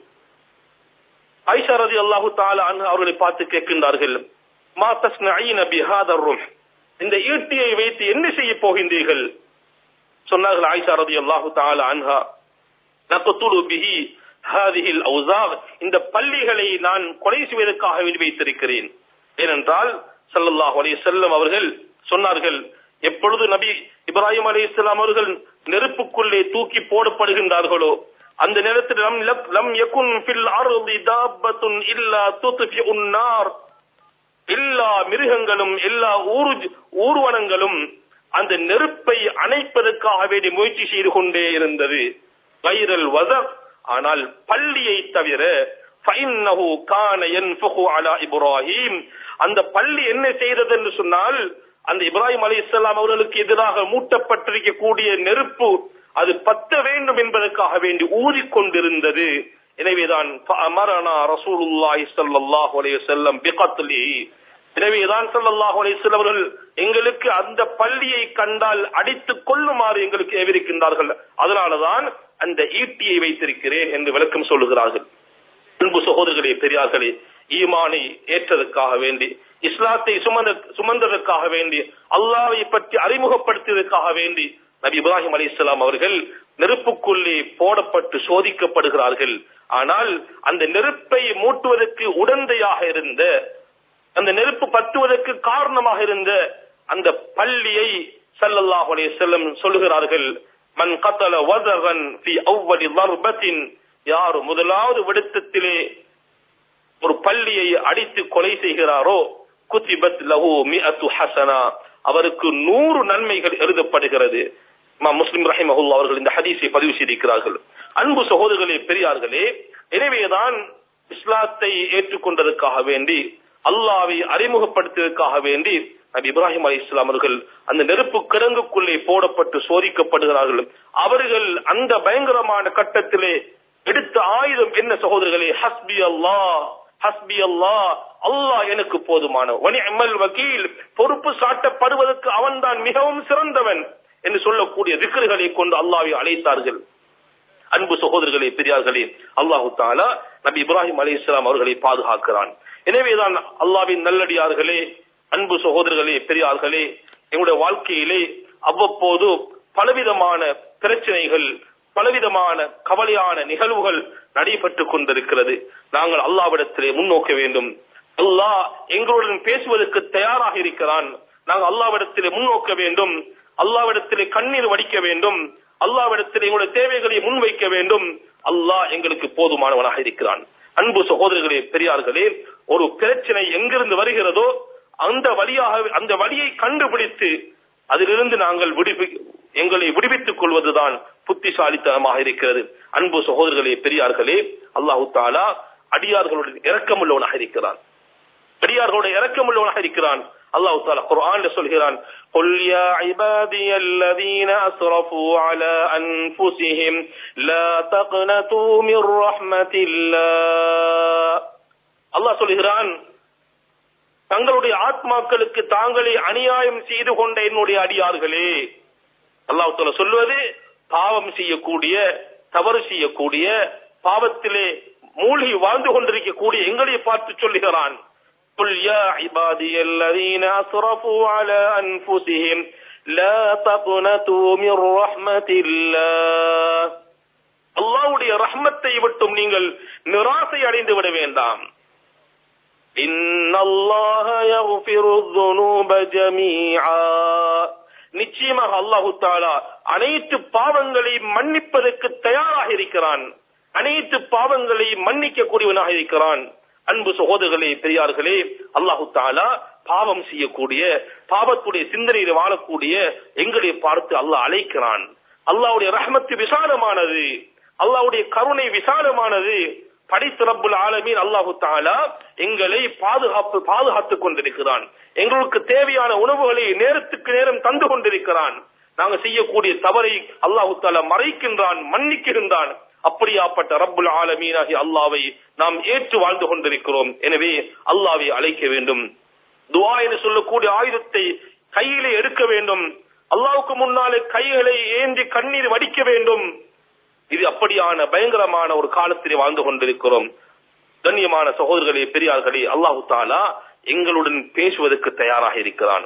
ஆயிஷா ரதி அல்லாஹு தாலா அன்ஹா அவர்களை பார்த்து கேட்கின்றார்கள் மா தஸ்னஈன பிஹாதர் ருஹ் இந்த ஈட்டியை வைத்து என்ன செய்ய போகின்றீர்கள் சொன்னார்கள் ஆயிஷா ரதி அல்லாஹு தாலா அன்ஹா நகத்துலு பிஹி ஹாதிஹில் அவுசாக் இந்த பள்ளிகளை நான் கொலை செய்வதற்காக வேண்டி வைத்திருக்கிறேன் ஏனென்றால் ஸல்லல்லாஹு அலைஹி வஸல்லம் அவர்கள் சொன்னார்கள் எப்பொழுது நபி இப்ராஹிம் அலைஹிஸ்ஸலாம் அவர்கள் நெருப்புக்குள்ளே தூக்கி போடப்படுகின்றார்களோ அந்த நேரத்தில் லம் லக்- லம் யகுன் ஃபில் அர்தி தாப்பத்துன் இல்லா துத்ஃபிஉன் நார் எல்லா மிருகங்களும் எல்லா ஊரு ஊர்வனங்களும் அந்த நெருப்பை அணைப்பதற்காக வேண்டி முயற்சி செய்து கொண்டே இருந்தது வைரல் வதர் ஆனால் பள்ளியை தவிர فإنه كان ينفخ على إبراهيم அந்த பள்ளி என்ன செய்தது என்று சொன்னால் அந்த இப்ராஹிம் அலி இஸ்லாம் அவர்களுக்கு எதிராக மூட்டப்பட்டிருக்கக்கூடிய நெருப்பு அது பத்த வேண்டும் என்பதற்காக வேண்டி ஊறிக்கொண்டிருந்தது எனவேதான் அமரனா ரசூலுல்லாஹி ஸல்லல்லாஹு அலைஹி வஸல்லம் பிகத்லிஹி எனவேதான் ஸல்லல்லாஹு அலைஹி வஸல்லம் அவர்கள் எங்களுக்கு அந்த பள்ளியை கண்டால் அடித்துக் கொள்ளுமாறு எங்களுக்கு ஏவிருக்கின்றார்கள் அதனாலதான் அந்த ஈட்டியை வைத்திருக்கிறேன் என்று விளக்கம் சொல்லுகிறார்கள் அன்பு சகோதரர்களே பெரியார்களே ஈமானை ஏற்றதற்காக வேண்டி இஸ்லாத்தை சுமந்த சுமந்ததற்காக வேண்டி அல்லாவை பற்றி அறிமுகப்படுத்தியதற்காக வேண்டி நபி இப்ராஹிம் அலி இஸ்லாம் அவர்கள் நெருப்புக்குள்ளே போடப்பட்டு சோதிக்கப்படுகிறார்கள் ஆனால் அந்த நெருப்பை மூட்டுவதற்கு உடந்தையாக இருந்த அந்த நெருப்பு பத்துவதற்கு காரணமாக இருந்த அந்த பள்ளியை ஸல்லல்லாஹு அலைஹி வஸல்லம் சொல்லுகிறார்கள் மன் கத்தல வதகன் ஃபி அவ்வலி தர்பத்தின் யார் முதலாவது விடுத்தத்திலே ஒரு பள்ளியை அடித்து கொலை செய்கிறாரோ குத்திபத் லஹு மிஅத்து ஹசனா அவருக்கு நூறு நன்மைகள் எழுதப்படுகிறது இமாம் முஸ்லிம் ரஹிமஹுல்லா அவர்கள் இந்த ஹதீஸை பதிவு செய்திருக்கிறார்கள் அன்பு சகோதரர்களே பெரியார்களே எனவேதான் இஸ்லாத்தை ஏற்றுக்கொண்டதற்காக வேண்டி அல்லாவை அறிமுகப்படுத்தியதற்காக வேண்டி நபி இப்ராஹிம் அலி இஸ்லாம் அவர்கள் அந்த நெருப்பு கிடங்குக்குள்ளே போடப்பட்டு சோதிக்கப்படுகிறார்கள் அவர்கள் அந்த பயங்கரமான கட்டத்திலே எடுத்த ஆயுதம் என்ன சகோதரர்களே ஹஸ்பி அல்லாஹ் ஹஸ்பி அல்லாஹ் அல்லாஹ் எனக்கு போதுமான வனிஅமல் வக்கீல் பொறுப்பு சாட்டப்படுவதற்கு அவன்தான் மிகவும் சிறந்தவன் என்று சொல்லக்கூடிய திக்கர்களை கொண்டு அல்லாவை அழைத்தார்கள் அன்பு சகோதரர்களே பெரியார்களே அல்லாஹு தாலா நபி இப்ராஹிம் அலி இஸ்லாம் அவர்களை பாதுகாக்கிறான் எனவேதான் அல்லாவின் நல்லடியார்களே அன்பு சகோதரர்களே பெரியார்களே எங்களுடைய வாழ்க்கையிலே அவ்வப்போது பலவிதமான பிரச்சனைகள் பலவிதமான கவலையான நிகழ்வுகள் நடைபெற்றுக் கொண்டிருக்கிறது நாங்கள் அல்லாவிடத்திலே முன்னோக்க வேண்டும் அல்லாஹ் எங்களுடன் பேசுவதற்கு தயாராக இருக்கிறான் நாங்கள் அல்லாவிடத்திலே முன்னோக்க வேண்டும் அல்லாவிடத்திலே கண்ணீர் வடிக்க வேண்டும் அல்லாவிடத்திலே எங்களுடைய தேவைகளை முன்வைக்க வேண்டும் அல்லாஹ் எங்களுக்கு போதுமானவனாக இருக்கிறான் அன்பு சகோதரர்களே பெரியார்களே ஒரு பிரச்சனை எங்கிருந்து வருகிறதோ அந்த வழியாக அந்த வழியை கண்டுபிடித்து அதிலிருந்து நாங்கள் விடுவி எங்களை விடுவித்துக் கொள்வதுதான் புத்திசாலித்தனமாக இருக்கிறது அன்பு சகோதரர்களே பெரியார்களே அல்லாஹு தாலா அடியார்களுடைய இரக்கமுள்ளவனாக இருக்கிறான் அடியார்களுடைய இரக்கமுள்ளவனாக இருக்கிறான் அல்லாஹு தாலா குர்ஆன்ல சொல்கிறான் قل يا عبادي الذين أسرفوا على أنفسهم لا تقنطوا من رحمة الله அல்லாஹ் சொல்கிறான் தங்களுடைய ஆத்மாக்களுக்கு தாங்களே அநியாயம் செய்து கொண்ட என்னுடைய அடியார்களே அல்லாஹ் தாலா சொல்வது பாவம் செய்யக்கூடிய தவறு செய்யக்கூடிய பாவத்திலே மூழ்கி வாழ்ந்து கொண்டிருக்கக்கூடிய எங்களை பார்த்து சொல்லுகிறான் قل يا عبادي الذين أسرفوا على أنفسهم لا تقنطوا من رحمة الله அல்லாஹ்வுடைய ரஹ்மத்தை விட்டும் நீங்கள் நிராசை அடைந்து விட வேண்டாம் இன்னல்லாஹ யக்ஃபிரு الذُّنُوبَ ஜமீஆ நிச்சயமாக அல்லாஹு தாலா அனைத்து பாவங்களை மன்னிப்பதற்கு தயாராக இருக்கிறான் அனைத்து பாவங்களை மன்னிக்க கூடியவனாக இருக்கிறான் அன்பு சகோதரர்களே பெரியார்களே அல்லாஹு தாலா பாவம் செய்யக்கூடிய பாவத்துடைய சிந்தனையில் வாழக்கூடிய எங்களை பார்த்து அல்லாஹ் அழைக்கிறான் அல்லாஹ்வுடைய ரஹ்மத்து விசாலமானது அல்லாஹ்வுடைய கருணை விசாலமானது படைத்து ரப்புல் ஆலமீன் அல்லாஹு தாலா எங்களை பாதுகாப்பு பாதுகாத்துக் கொண்டிருக்கிறான் எங்களுக்கு தேவையான உணவுகளை நேரத்துக்கு நேரம் தந்து கொண்டிருக்கிறான் நாங்க செய்யக்கூடிய தவறை அல்லாஹு தாலா மறைக்கின்றான் மன்னிக்கின்றான் அப்படியாப்பட்ட ரப்புல் ஆலமீனாகி அல்லாவை நாம் ஏற்று வாழ்ந்து கொண்டிருக்கிறோம் எனவே அல்லாவை அழைக்க வேண்டும் துவா என்று சொல்லக்கூடிய ஆயுதத்தை கையிலே எடுக்க வேண்டும் அல்லாவுக்கு முன்னாலே கைகளை ஏந்தி கண்ணீர் வடிக்க வேண்டும் இது அப்படியான பயங்கரமான ஒரு காலத்திலே வாழ்ந்து கொண்டிருக்கிறோம் கண்ணியமான சகோதரர்களே பெரியார்களே அல்லாஹு தாலா எங்களுடன் பேசுவதற்கு தயாராக இருக்கிறான்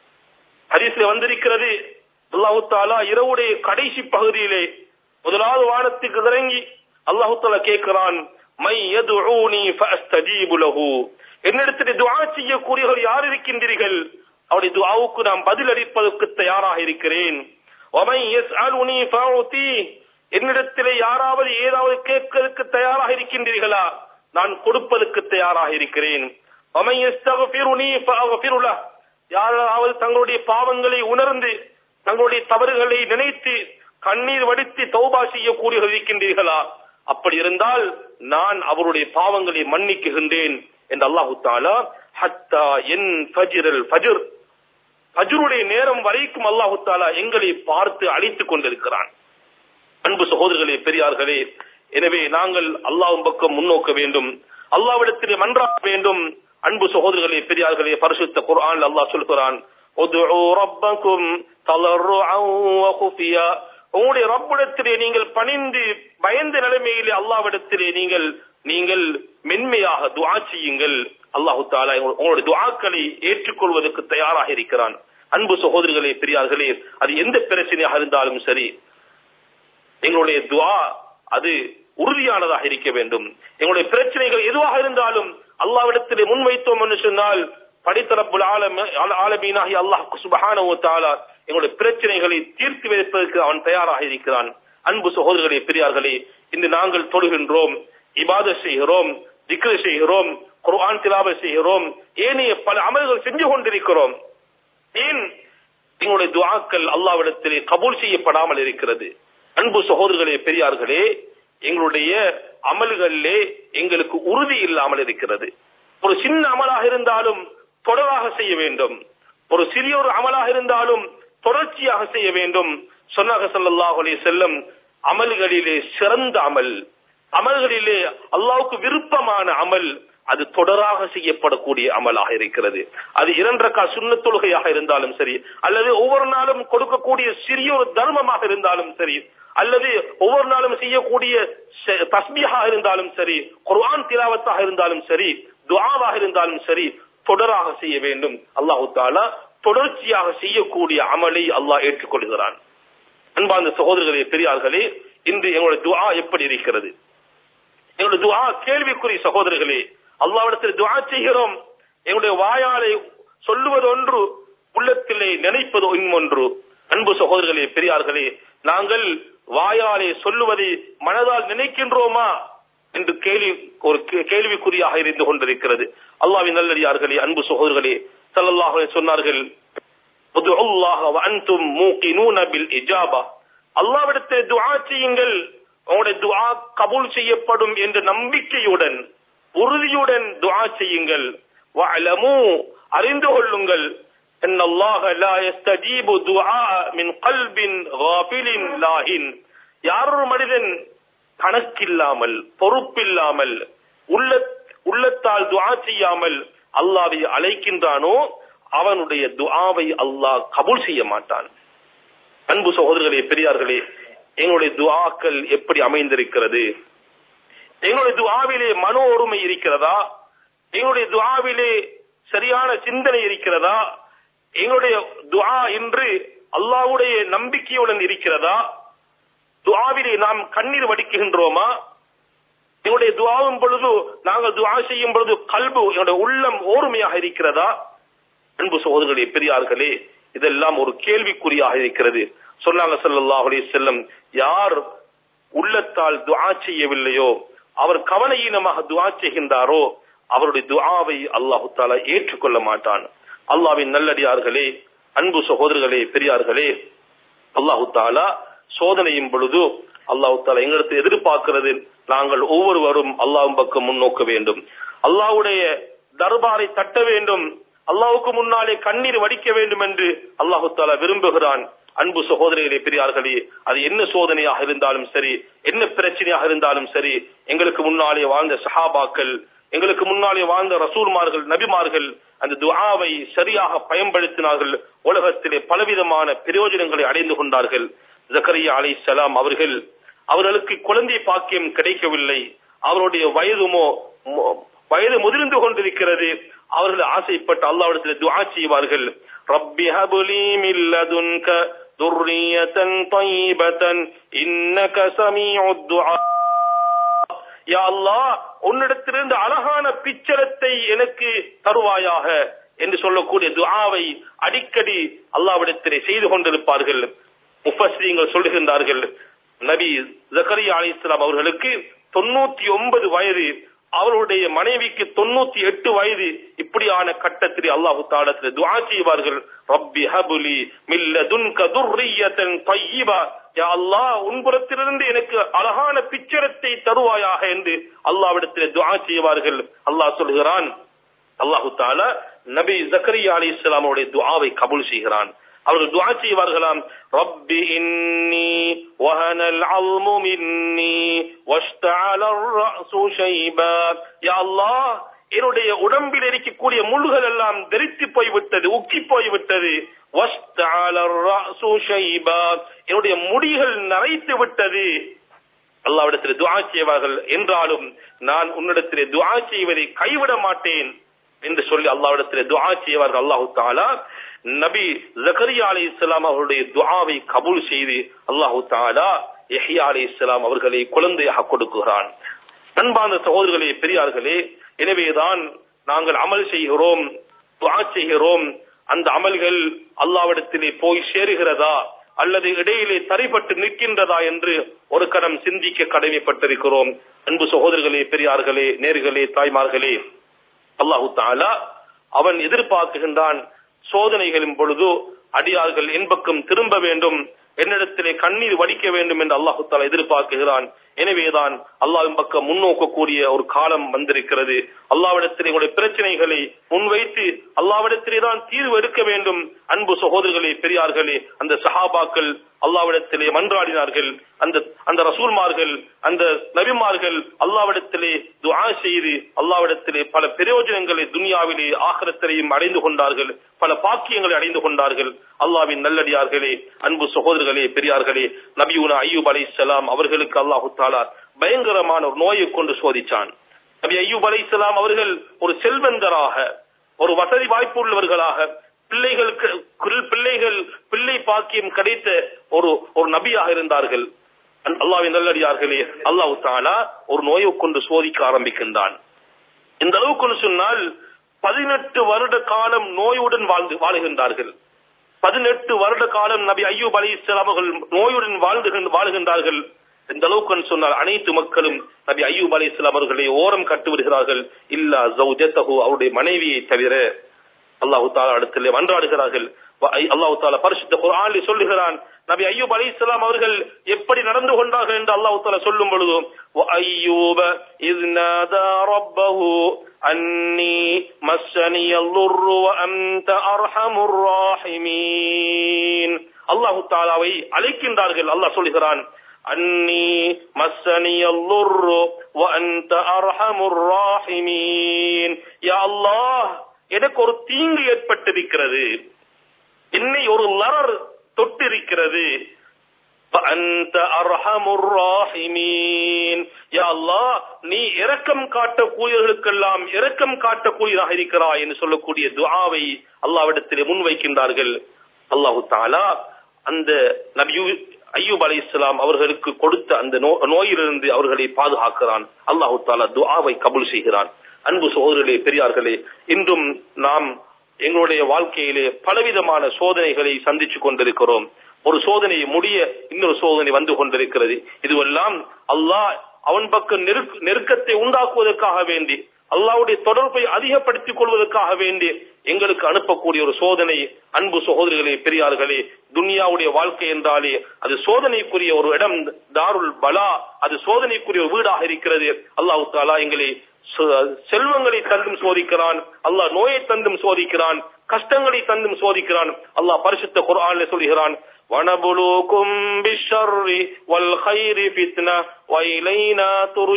ஹரிசில வந்திருக்கிறது அல்லாஹு தாலா இரவுடைய கடைசி பகுதியிலே முதலாவது வானத்துக்கு இறங்கி அல்லாஹு தாலா கேட்கிறான் மை யதுஊனி ஃபஅஸ்தஜீபு லஹு என்னிடத்தில் துஆ செய்யக்கூடியவர்கள் யார் இருக்கின்றீர்கள் அவருடைய துஆவுக்கு நாம் பதில் அளிப்பதற்கு தயாராக இருக்கிறேன் வமை யஸ்அலுனி ஃபஅதி என்னிடத்திலே யாராவது ஏதாவது கேட்பதற்கு தயாராக இருக்கின்றீர்களா நான் கொடுப்பதற்கு தயாராக இருக்கிறேன் வமை யஸ்தக்ஃபிருனி ஃபஅக்ஃபிரு லஹ் யாராவது தங்களுடைய பாவங்களை உணர்ந்து தங்களுடைய தவறுகளை நினைத்து கண்ணீர் வடித்து தௌபா செய்யக்கூடியவர்கள் இருக்கின்றீர்களா அப்படி இருந்தால் நான் அவருடைய பாவங்களை மன்னிக்குகின்றேன் என்று அல்லாஹு தாலா ஹத்தா என் ஃபஜ்ரல் ஃபஜ்ர் ஃபஜ்ருடைய நேரம் வரைக்கும் அல்லாஹு தாலா எங்களை பார்த்து அழைத்துக் கொண்டிருக்கிறான் அன்பு சகோதரர்களே பெரியார்களே எனவே நாங்கள் அல்லாஹ்வின் பக்கம் முன்னோக்க வேண்டும் அல்லாவிடத்திலே மன்றாட வேண்டும் அன்பு சகோதரர்களே பெரியார்களே பரிசுத்த குர்ஆன் அல்லாஹ் சொல்கிறான் உதுஉ ரப்பக்கும் தலர்ருஅன் வ குஃபியா உங்களுடைய ரப்பிடத்திலே நீங்கள் பணிந்து பயந்த நிலைமையிலே அல்லாவிடத்திலே நீங்கள் நீங்கள் மென்மையாக துஆ செய்யுங்கள் அல்லாஹு தாலா உங்களுடைய துஆக்களை ஏற்றுக்கொள்வதற்கு தயாராக இருக்கிறான் அன்பு சகோதரர்களே பெரியார்களே அது எந்த பிரச்சனையாக இருந்தாலும் சரி எங்களுடைய துஆ அது உறுதியானதாக இருக்க வேண்டும் எங்களுடைய பிரச்சனைகள் எதுவாக இருந்தாலும் அல்லாவிடத்திலே முன்வைத்தோம் என்று சொன்னால் படித்தரப்புல் ஆலமீனாகி அல்லாஹ் சுபஹானஹு தஆலா எங்களுடைய பிரச்சனைகளை தீர்த்து வைப்பதற்கு அவன் தயாராக இருக்கிறான் அன்பு சகோதரர்களே பெரியார்களே இன்று நாங்கள் தொழுகின்றோம் இபாத செய்கிறோம் திக்ரு செய்கிறோம் குர்ஆன் திலாவ செய்கிறோம் ஏனைய பல அமல்கள் செஞ்சு கொண்டிருக்கிறோம் ஏன் எங்களுடைய துஆக்கள் அல்லாவிடத்திலே கபூல் செய்யப்படாமல் இருக்கிறது அன்பு சகோதரர்களே பெரியார்களே எங்களுடைய அமல்களிலே எங்களுக்கு உறுதி இல்லாமல் இருக்கிறது ஒரு சின்ன அமலாக இருந்தாலும் தொடராக செய்ய வேண்டும் ஒரு சிறிய ஒரு அமலாக இருந்தாலும் தொடர்ச்சியாக செய்ய வேண்டும் சொன்னாக ஸல்லல்லாஹு அலைஹி செல்லம் அமல்களிலே சிறந்த அமல் அமல்களிலே அல்லாவுக்கு விருப்பமான அமல் அது தொடராக செய்யப்படக்கூடிய அமலாக இருக்கிறது அது இரண்டரக்கா சுண்ண தொழுகையாக இருந்தாலும் சரி அல்லது ஒவ்வொரு நாளும் கொடுக்கக்கூடிய சிறிய ஒரு தர்மமாக இருந்தாலும் சரி அல்லது ஒவ்வொரு நாளும் செய்யக்கூடிய தஸ்மியாக இருந்தாலும் சரி குர்ஆன் திலாவத்தாக இருந்தாலும் சரி துஆவாக இருந்தாலும் சரி தொடராக செய்ய வேண்டும் அல்லாஹு தாலா தொடர்ச்சியாக செய்யக்கூடிய அமலை அல்லாஹ் ஏற்றுக்கொள்கிறான் அன்பார்ந்த சகோதரர்களே பெரியார்களே இன்று எங்களுடைய துஆ எப்படி இருக்கிறது எங்களுடைய துஆ கேள்விக்குறி சகோதரர்களே அல்லாவிடத்தில் துஆ செய்கிறோம் எங்களுடைய வாயாலை சொல்லுவது ஒன்று உள்ளத்திலே நினைப்பது இன்னொன்று அன்பு சகோதரர்களே பெரியார்களே நாங்கள் வாயாலே சொல்லுவதை மனதால் நினைக்கின்றோமா என்று கேள்வி ஒரு கேள்விக்குறியாக இருந்து கொண்டிருக்கிறது அல்லாவின் நல்லடியார்களே அன்பு சகோதரர்களே ஸல்லல்லாஹு அலைஹி சொன்னார்கள் உதுல்லாஹ வ அன்தும் மூகினூன பில் இஜாபா அல்லாஹ்விடத்தில் துஆ செய்யுங்கள் உங்களுடைய துஆ கபூல் செய்யப்படும் என்ற நம்பிக்கையுடன் உறுதியுடன் துஆ செய்யுங்கள் வஅலமு அறிந்து கொள்ளுங்கள் ان الله لا يستجيب دعاء من قلب غافل لاهن யார் ஒரு மனிதன் கணக்கில்லாமல் பொறுப்பில்லாமல் உள்ள உள்ளத்தால் துஆ செய்யாமல் அல்லாவை அழைக்கின்றானோ அவனுடைய துஆவை அல்லாஹ் கபூல் செய்ய மாட்டான் அன்பு சகோதரர்களே பெரியார்களே எங்களுடைய துஆக்கள் எப்படி அமைந்திருக்கிறது எங்களுடைய துஆவிலே மனோ ஒருமை இருக்கிறதா எங்களுடைய துஆவிலே சரியான சிந்தனை இருக்கிறதா எங்களுடைய துஆ இன்று அல்லாஹ்வுடைய நம்பிக்கையுடன் இருக்கிறதா துஆவிலே நாம் கண்ணீர் வடிக்குகின்றோமா எங்களுடைய துஆவும் பொழுது நாங்கள் துஆ செய்யும் பொழுது கல்பு என்னுடைய உள்ளம் ஓர்மையாக இருக்கிறதா அன்பு சகோதரர்களே பெரியார்களே இதெல்லாம் ஒரு கேள்விக்குறியாக இருக்கிறது சொன்னாங்க ஸல்லல்லாஹு அலைஹி வஸல்லம் யார் உள்ளத்தால் துஆ செய்யவில்லையோ அவர் கவனஈனமாக துஆ செய்கின்றாரோ அவருடைய துஆவை அல்லாஹு தாலா ஏற்றுக்கொள்ள மாட்டான் அல்லாஹ்வின் நல்லடியார்களே அன்பு சகோதரர்களே பெரியார்களே அல்லாஹு தாலா சோதனையும் பொழுது அல்லாஹு தாலா எங்களுக்கு எதிர்பார்க்கிறது நாங்கள் ஒவ்வொருவரும் அல்லாஹ்வின் பக்கம் முன்னோக்க வேண்டும் அல்லாஹ்வுடைய தர்பாரை தட்ட வேண்டும் அல்லாஹ்வுக்கு முன்னாலே கண்ணீர் வடிக்க வேண்டும் என்று அல்லாஹு தாலா விரும்புகிறான் அன்பு சகோதரிகளே பெரியார்களே அது என்ன சோதனையாக இருந்தாலும் சரி என்ன பிரச்சனையாக இருந்தாலும் சரி எங்களுக்கு முன்னாலே வாழ்ந்த சஹாபாக்கள் எங்களுக்கு முன்னாலே வாழ்ந்த ரசூல்மார்கள் நபிமார்கள் அந்த துஆவை சரியாக பயன்படுத்தினார்கள் உலகத்திலே பலவிதமான பிரயோஜனங்களை அடைந்து கொண்டார்கள் ஜக்கரியா அலை சலாம் அவர்கள் அவர்களுக்கு குழந்தை பாக்கியம் கிடைக்கவில்லை அவருடைய வயதுமோ மு- வயது முதிர்ந்து கொண்டிருக்கிறது அவர்கள் ஆசைப்பட்டு அல்லாவிடத்தில் துஆ செய்வார்கள் ரப்பி ஹபுலி மின் லதுன்க துர்ரியத்தன் طيبة இன்னக சமீஉத் துஆ யா அல்லாஹ் உன்னிடத்திலிருந்து அழகான பிச்சரத்தை எனக்கு தருவாயாக என்று சொல்லக்கூடிய துஆவை அடிக்கடி அல்லாவிடத்திலே செய்து கொண்டிருப்பார்கள் முஃபஸ்ரீங்கள் சொல்லுகின்றார்கள் நபி ஜக்கரியா அலைஹிஸ்ஸலாம் அவர்களுக்கு தொண்ணூத்தி ஒன்பது வயது அவருடைய மனைவிக்கு தொண்ணூத்தி எட்டு வயது இப்படியான கட்டத்தில் அல்லாஹு தாலத்தில் துஆ செய்வார்கள் ரப்பி ஹபுலி மில்லதுன்க துர்ரியத்தன் தய்யிபா யா அல்லாஹ் உன்புறத்திலிருந்து எனக்கு அழகான பிச்சரத்தை தருவாயாக என்று அல்லாவிடத்தில் துஆ செய்வார்கள் அல்லாஹ் சொல்கிறான் அல்லாஹு தாலா நபி ஜக்கரியா அலி இஸ்லாமுடைய துஆவை கபூல் செய்கிறான் அவர்கள் துஆ செய்வார்களாம் ரப்பி இன்னி வஹனல் அல்மு மின்னி வஷ்தஅல الرأسு ஷைபா யா அல்லாஹ் என்னுடைய உடம்பில் இருக்கக்கூடிய முள்ளுகள் எல்லாம் தெரித்து போய்விட்டது உக்கி போய்விட்டது வஷ்தஅல الرأسு ஷைபா என்னுடைய முடிகள் நரைத்து விட்டது அல்லாவிடத்தில் துஆ செய்வார்கள் என்றாலும் நான் உன்னிடத்திலே துஆ செய்வதை கைவிட மாட்டேன் என்று சொல்லி அல்லாவிடத்திலே துஆ செய்வார்கள் அல்லாஹு தாலா நபி ஜக்கரியா அலி இஸ்லாம் அவருடைய துஆவை கபூல் செய்து அல்லாஹு தாலா யஹ்யா அலி இஸ்லாம் அவர்களை குழந்தையாக கொடுக்குகிறான் அன்பான சகோதரர்களே பெரியார்களே எனவேதான் நாங்கள் அமல் செய்கிறோம் துஆ செய்கிறோம் அந்த அமல்கள் அல்லாவிடத்திலே போய் சேருகிறதா அல்லது இடையிலே தரைப்பட்டு நிற்கின்றதா என்று ஒரு கணம் சிந்திக்க கடமைப்பட்டிருக்கிறோம் அன்பு சகோதரர்களே பெரியார்களே நேர்களே தாய்மார்களே அல்லாஹு தாலா அவன் எதிர்பார்க்குகின்றான் சோதனைகளின் பொழுது அடியார்கள் என் பக்கம் திரும்ப வேண்டும் என்னிடத்திலே கண்ணீர் வடிக்க வேண்டும் என்று அல்லாஹு தாலா எதிர்பார்க்குகிறான் எனவேதான் அல்லாஹ்வின் பக்கம் முன்னோக்கக்கூடிய ஒரு காலம் வந்திருக்கிறது அல்லாவிடத்திலே உங்களுடைய பிரச்சனைகளை முன்வைத்து அல்லாவிடத்திலே தான் தீர்வு எடுக்க வேண்டும் அன்பு சகோதரர்களே பெரியார்களே அந்த சஹாபாக்கள் அல்லாவிடத்திலே மன்றாடினார்கள் அந்த அந்த ரசூல்மார்கள் அந்த நபிமார்கள் அல்லாவிடத்திலே துஆ செய்து அல்லாவிடத்திலே பல பிரயோஜனங்களை துனியாவிலே ஆகரத்திலையும் அடைந்து கொண்டார்கள் பல பாக்கியங்களை அடைந்து கொண்டார்கள் அல்லாவின் நல்லடியார்களே அன்பு சகோதரர்களே பெரியார்களே நபியூனா ஐயூப் அலைஹிஸ்ஸலாம் அவர்களுக்கு அல்லாஹு தாலா பயங்கரமான ஒரு நோயை கொண்டு சோதிச்சான் நபி ஐயூப் அலைஹிஸ்ஸலாம் அவர்கள் ஒரு செல்வந்தராக ஒரு வசதி வாய்ப்பு உள்ளவர்களாக பிள்ளைகளுக்கு குரு- பிள்ளைகள் பிள்ளை பாக்கியம் கிடைத்த ஒரு ஒரு நபியாக இருந்தார்கள் அன்- அல்லாஹ்வின் நல்லடியார்களே அல்லாஹ் தாலா ஒரு நோயை கொண்டு சோதிக்க ஆரம்பிக்கின்றான் இந்த அளவுக்கு சொன்னால் பதினெட்டு வருட காலம் நோயுடன் வாழ்ந்து வாழுகின்றார்கள் பதினெட்டு வருட காலம் நபி ஐயூப் அலி அவர்கள் நோயுடன் வாழ்ந்து வாழுகின்றார்கள் இந்த அளவுக்கு சொன்னால் அனைத்து மக்களும் நபி ஐயூப் அலி அவர்களை ஓரம் கட்டு விடுகிறார்கள் இல்லா ஜௌஜத்தஹு அவருடைய மனைவியை தவிர அல்லாஹு தாலா இடத்திலே மன்றாடுகிறார்கள் அல்லாஹு தாலா பரிசுத்த குர்ஆனில் சொல்லுகிறான் நபி ஐயூப் அலைஹிஸ்ஸலாம் அவர்கள் எப்படி நடந்து கொண்டார்கள் என்று அல்லாஹு தாலா சொல்லும் பொழுது ஐயூப இஸ் நாதா ரப்பஹு அன்னி மஸ்ஸனி அல்லுர்ரு வ அன்த அர்ஹமுர் ராஹிமீன் அல்லாஹு தாலாவை அழைக்கின்றார்கள் அல்லாஹ் சொல்லுகிறான் அன்னி மஸ்ஸனி அல்லுர்ரு வ அன்த அர்ஹமுர் ராஹிமீன் யா அல்லாஹ் எனக்கு ஒரு தீங்கு ஏற்பட்டிருக்கிறது என்னை ஒரு லரர் தொட்டிருக்கிறது நீ இரக்கம் காட்டக்கூடியவர்களுக்கெல்லாம் இரக்கம் காட்டக்கூடியதாக இருக்கிறாய் என்று சொல்லக்கூடிய துஆவை அல்லாவிடத்திலே முன்வைக்கின்றார்கள் அல்லாஹு தாலா அந்த நபியு ஐயூப் அலி இஸ்லாம் அவர்களுக்கு கொடுத்த அந்த நோயிலிருந்து அவர்களை பாதுகாக்கிறான் அல்லாஹு தாலா துஆவை கபுல் செய்கிறான் அன்பு சகோதரர்களே பெரியார்களே இன்றும் நாம் எங்களுடைய வாழ்க்கையிலே பலவிதமான சோதனைகளை சந்திச்சு கொண்டிருக்கிறோம் ஒரு சோதனை முடிய இன்னொரு சோதனை வந்து கொண்டிருக்கிறது இதுவெல்லாம் அல்லாஹ் அவன் பக்கம் நெருக்கத்தை உண்டாக்குவதற்காக வேண்டி அல்லாவுடைய தொடர்பை அதிகப்படுத்திக் கொள்வதற்காக வேண்டி எங்களுக்கு அனுப்பக்கூடிய ஒரு சோதனை அன்பு சகோதரிகளே பெரியார்களே துனியாவுடைய வாழ்க்கை என்றாலே அது சோதனைக்குரிய ஒரு இடம் தாருல் பலா அது சோதனைக்குரிய ஒரு வீடாக இருக்கிறது அல்லாஹு தாலா எங்களை செல்வங்களை தந்தும் சோதிக்கிறான் அல்லாஹ் நோயை தந்தும் சோதிக்கிறான் கஷ்டங்களை தந்தும் சோதிக்கிறான் அல்லாஹ் பரிசுத்த குர்ஆன்ல சொல்கிறான் வனபுலூக்கும் பிஷர்ரி வல் கைரி ஃபித்னா வைலைனா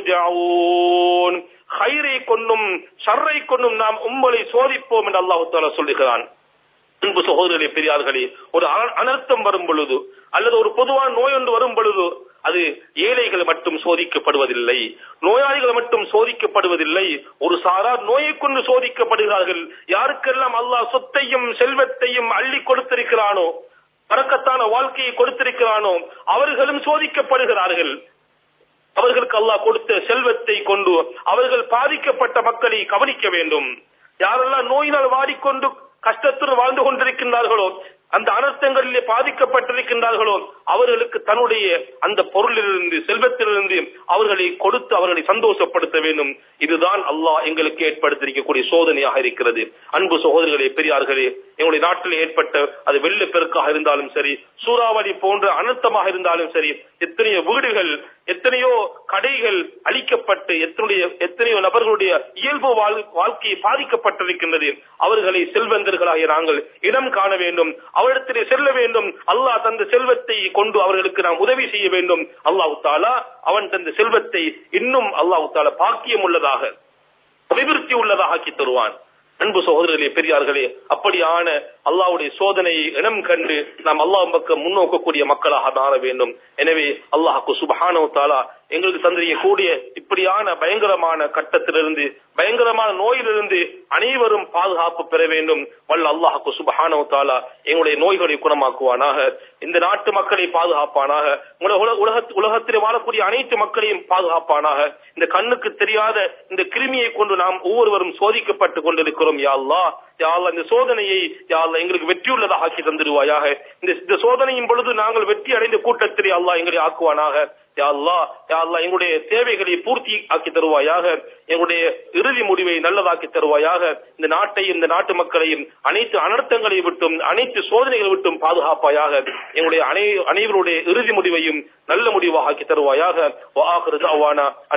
துர்ஜஊன் ஹைரை கொண்டும் ஷர்ரை கொண்டும் நாம் உங்களை சோதிப்போம் என்று அல்லாஹ் தாலா சொல்லுகிறான் அன்பு சகோதரர்களே பெரியார்களே ஒரு அனர்த்தம் வரும் பொழுது அல்லது ஒரு பொதுவான நோய் ஒன்று வரும் பொழுது அது ஏழைகள் மட்டும் சோதிக்கப்படுவதில்லை நோயாளிகள் மட்டும் சோதிக்கப்படுவதில்லை ஒரு சாரார் நோயை கொண்டு சோதிக்கப்படுகிறார்கள் யாருக்கெல்லாம் அல்லாஹ் சொத்தையும் செல்வத்தையும் அள்ளி கொடுத்திருக்கிறானோ பறக்கத்தான வாழ்க்கையை கொடுத்திருக்கிறானோ அவர்களும் சோதிக்கப்படுகிறார்கள் அவர்களுக்கு அல்லாஹ் கொடுத்த செல்வத்தை கொண்டு அவர்கள் பாதிக்கப்பட்ட மக்களை கவனிக்க வேண்டும் யாரெல்லாம் நோயினால் வாடிக்கொண்டு கஷ்டத்துடன் வாழ்ந்து கொண்டிருக்கின்றார்களோ அந்த அனர்த்தங்களிலே பாதிக்கப்பட்டிருக்கின்றார்களோ அவர்களுக்கு தன்னுடைய அந்த பொருளிலிருந்து செல்வத்திலிருந்து அவர்களை கொடுத்து அவர்களை சந்தோஷப்படுத்த வேண்டும் இதுதான் அல்லாஹ் எங்களுக்கு ஏற்படுத்தியிருக்கக்கூடிய சோதனையாக இருக்கிறது அன்பு சகோதரிகளே பெரியார்களே எங்களுடைய நாட்டில் ஏற்பட்ட அது வெள்ளப்பெருக்காக இருந்தாலும் சரி சூறாவளி போன்ற அனர்த்தமாக இருந்தாலும் சரி எத்தனையோ வீடுகள் எத்தனையோ கடைகள் அழிக்கப்பட்டு எத்தனைய எத்தனையோ நபர்களுடைய இயல்பு வாழ்க்கை பாதிக்கப்பட்டிருக்கின்றது அவர்களை செல்வந்தர்களாகிய நாங்கள் இடம் காண வேண்டும் அவரிடத்திலே செல்ல வேண்டும் அல்லாஹ் தந்த செல்வத்தை கொண்டு அவர்களுக்கு நாம் உதவி செய்ய வேண்டும் அல்லாஹு தாலா அவன் தந்த செல்வத்தை இன்னும் அல்லாஹு தாலா பாக்கியம் உள்ளதாக அபிவிருத்தி உள்ளதாக ஆக்கி தருவான் அன்பு சகோதரர்களே பெரியார்களே அப்படியான அல்லாவுடைய சோதனையை இனம் கண்டு நாம் அல்லாஹ் பக்கம் முன்னோக்கக்கூடிய மக்களாக மாற வேண்டும் எனவே அல்லாஹுக்கு சுபஹானோ தாலா எங்களுக்கு தந்திரிக்கக்கூடிய இப்படியான பயங்கரமான கட்டத்திலிருந்து பயங்கரமான நோயிலிருந்து அனைவரும் பாதுகாப்பு பெற வேண்டும் வல்ல அல்லாஹுக்கு சுபஹானோ தாலா எங்களுடைய நோய்களை குணமாக்குவானாக இந்த நாட்டு மக்களை பாதுகாப்பானாக உலகத்தில் வாழக்கூடிய அனைத்து மக்களையும் பாதுகாப்பானாக இந்த கண்ணுக்கு தெரியாத இந்த கிருமியை கொண்டு நாம் ஒவ்வொருவரும் சோதிக்கப்பட்டு கொண்டிருக்கிறோம் யா அல்லா யா அல்லா இந்த சோதனையை யா அல்லா எங்களுக்கு வெற்றியுள்ளதாக ஆக்கி தந்துடுவாயாக இந்த இந்த சோதனையின் பொழுது நாங்கள் வெற்றி அடைந்த கூட்டத்திலே அல்லாஹ் எங்களை ஆக்குவானாக யா அல்லா யா அல்லா எங்களுடைய தேவைகளை பூர்த்தி ஆக்கி தருவாயாக எங்களுடைய இறுதி முடிவை நல்லதாக்கி தருவாயாக இந்த நாட்டையும் இந்த நாட்டு மக்களையும் அனைத்து அனர்த்தங்களை விட்டும் அனைத்து சோதனைகளை விட்டும் பாதுகாப்பாயாக எங்களுடைய அனை அனைவருடைய இறுதி முடிவையும் நல்ல முடிவாக ஆக்கி தருவாயாக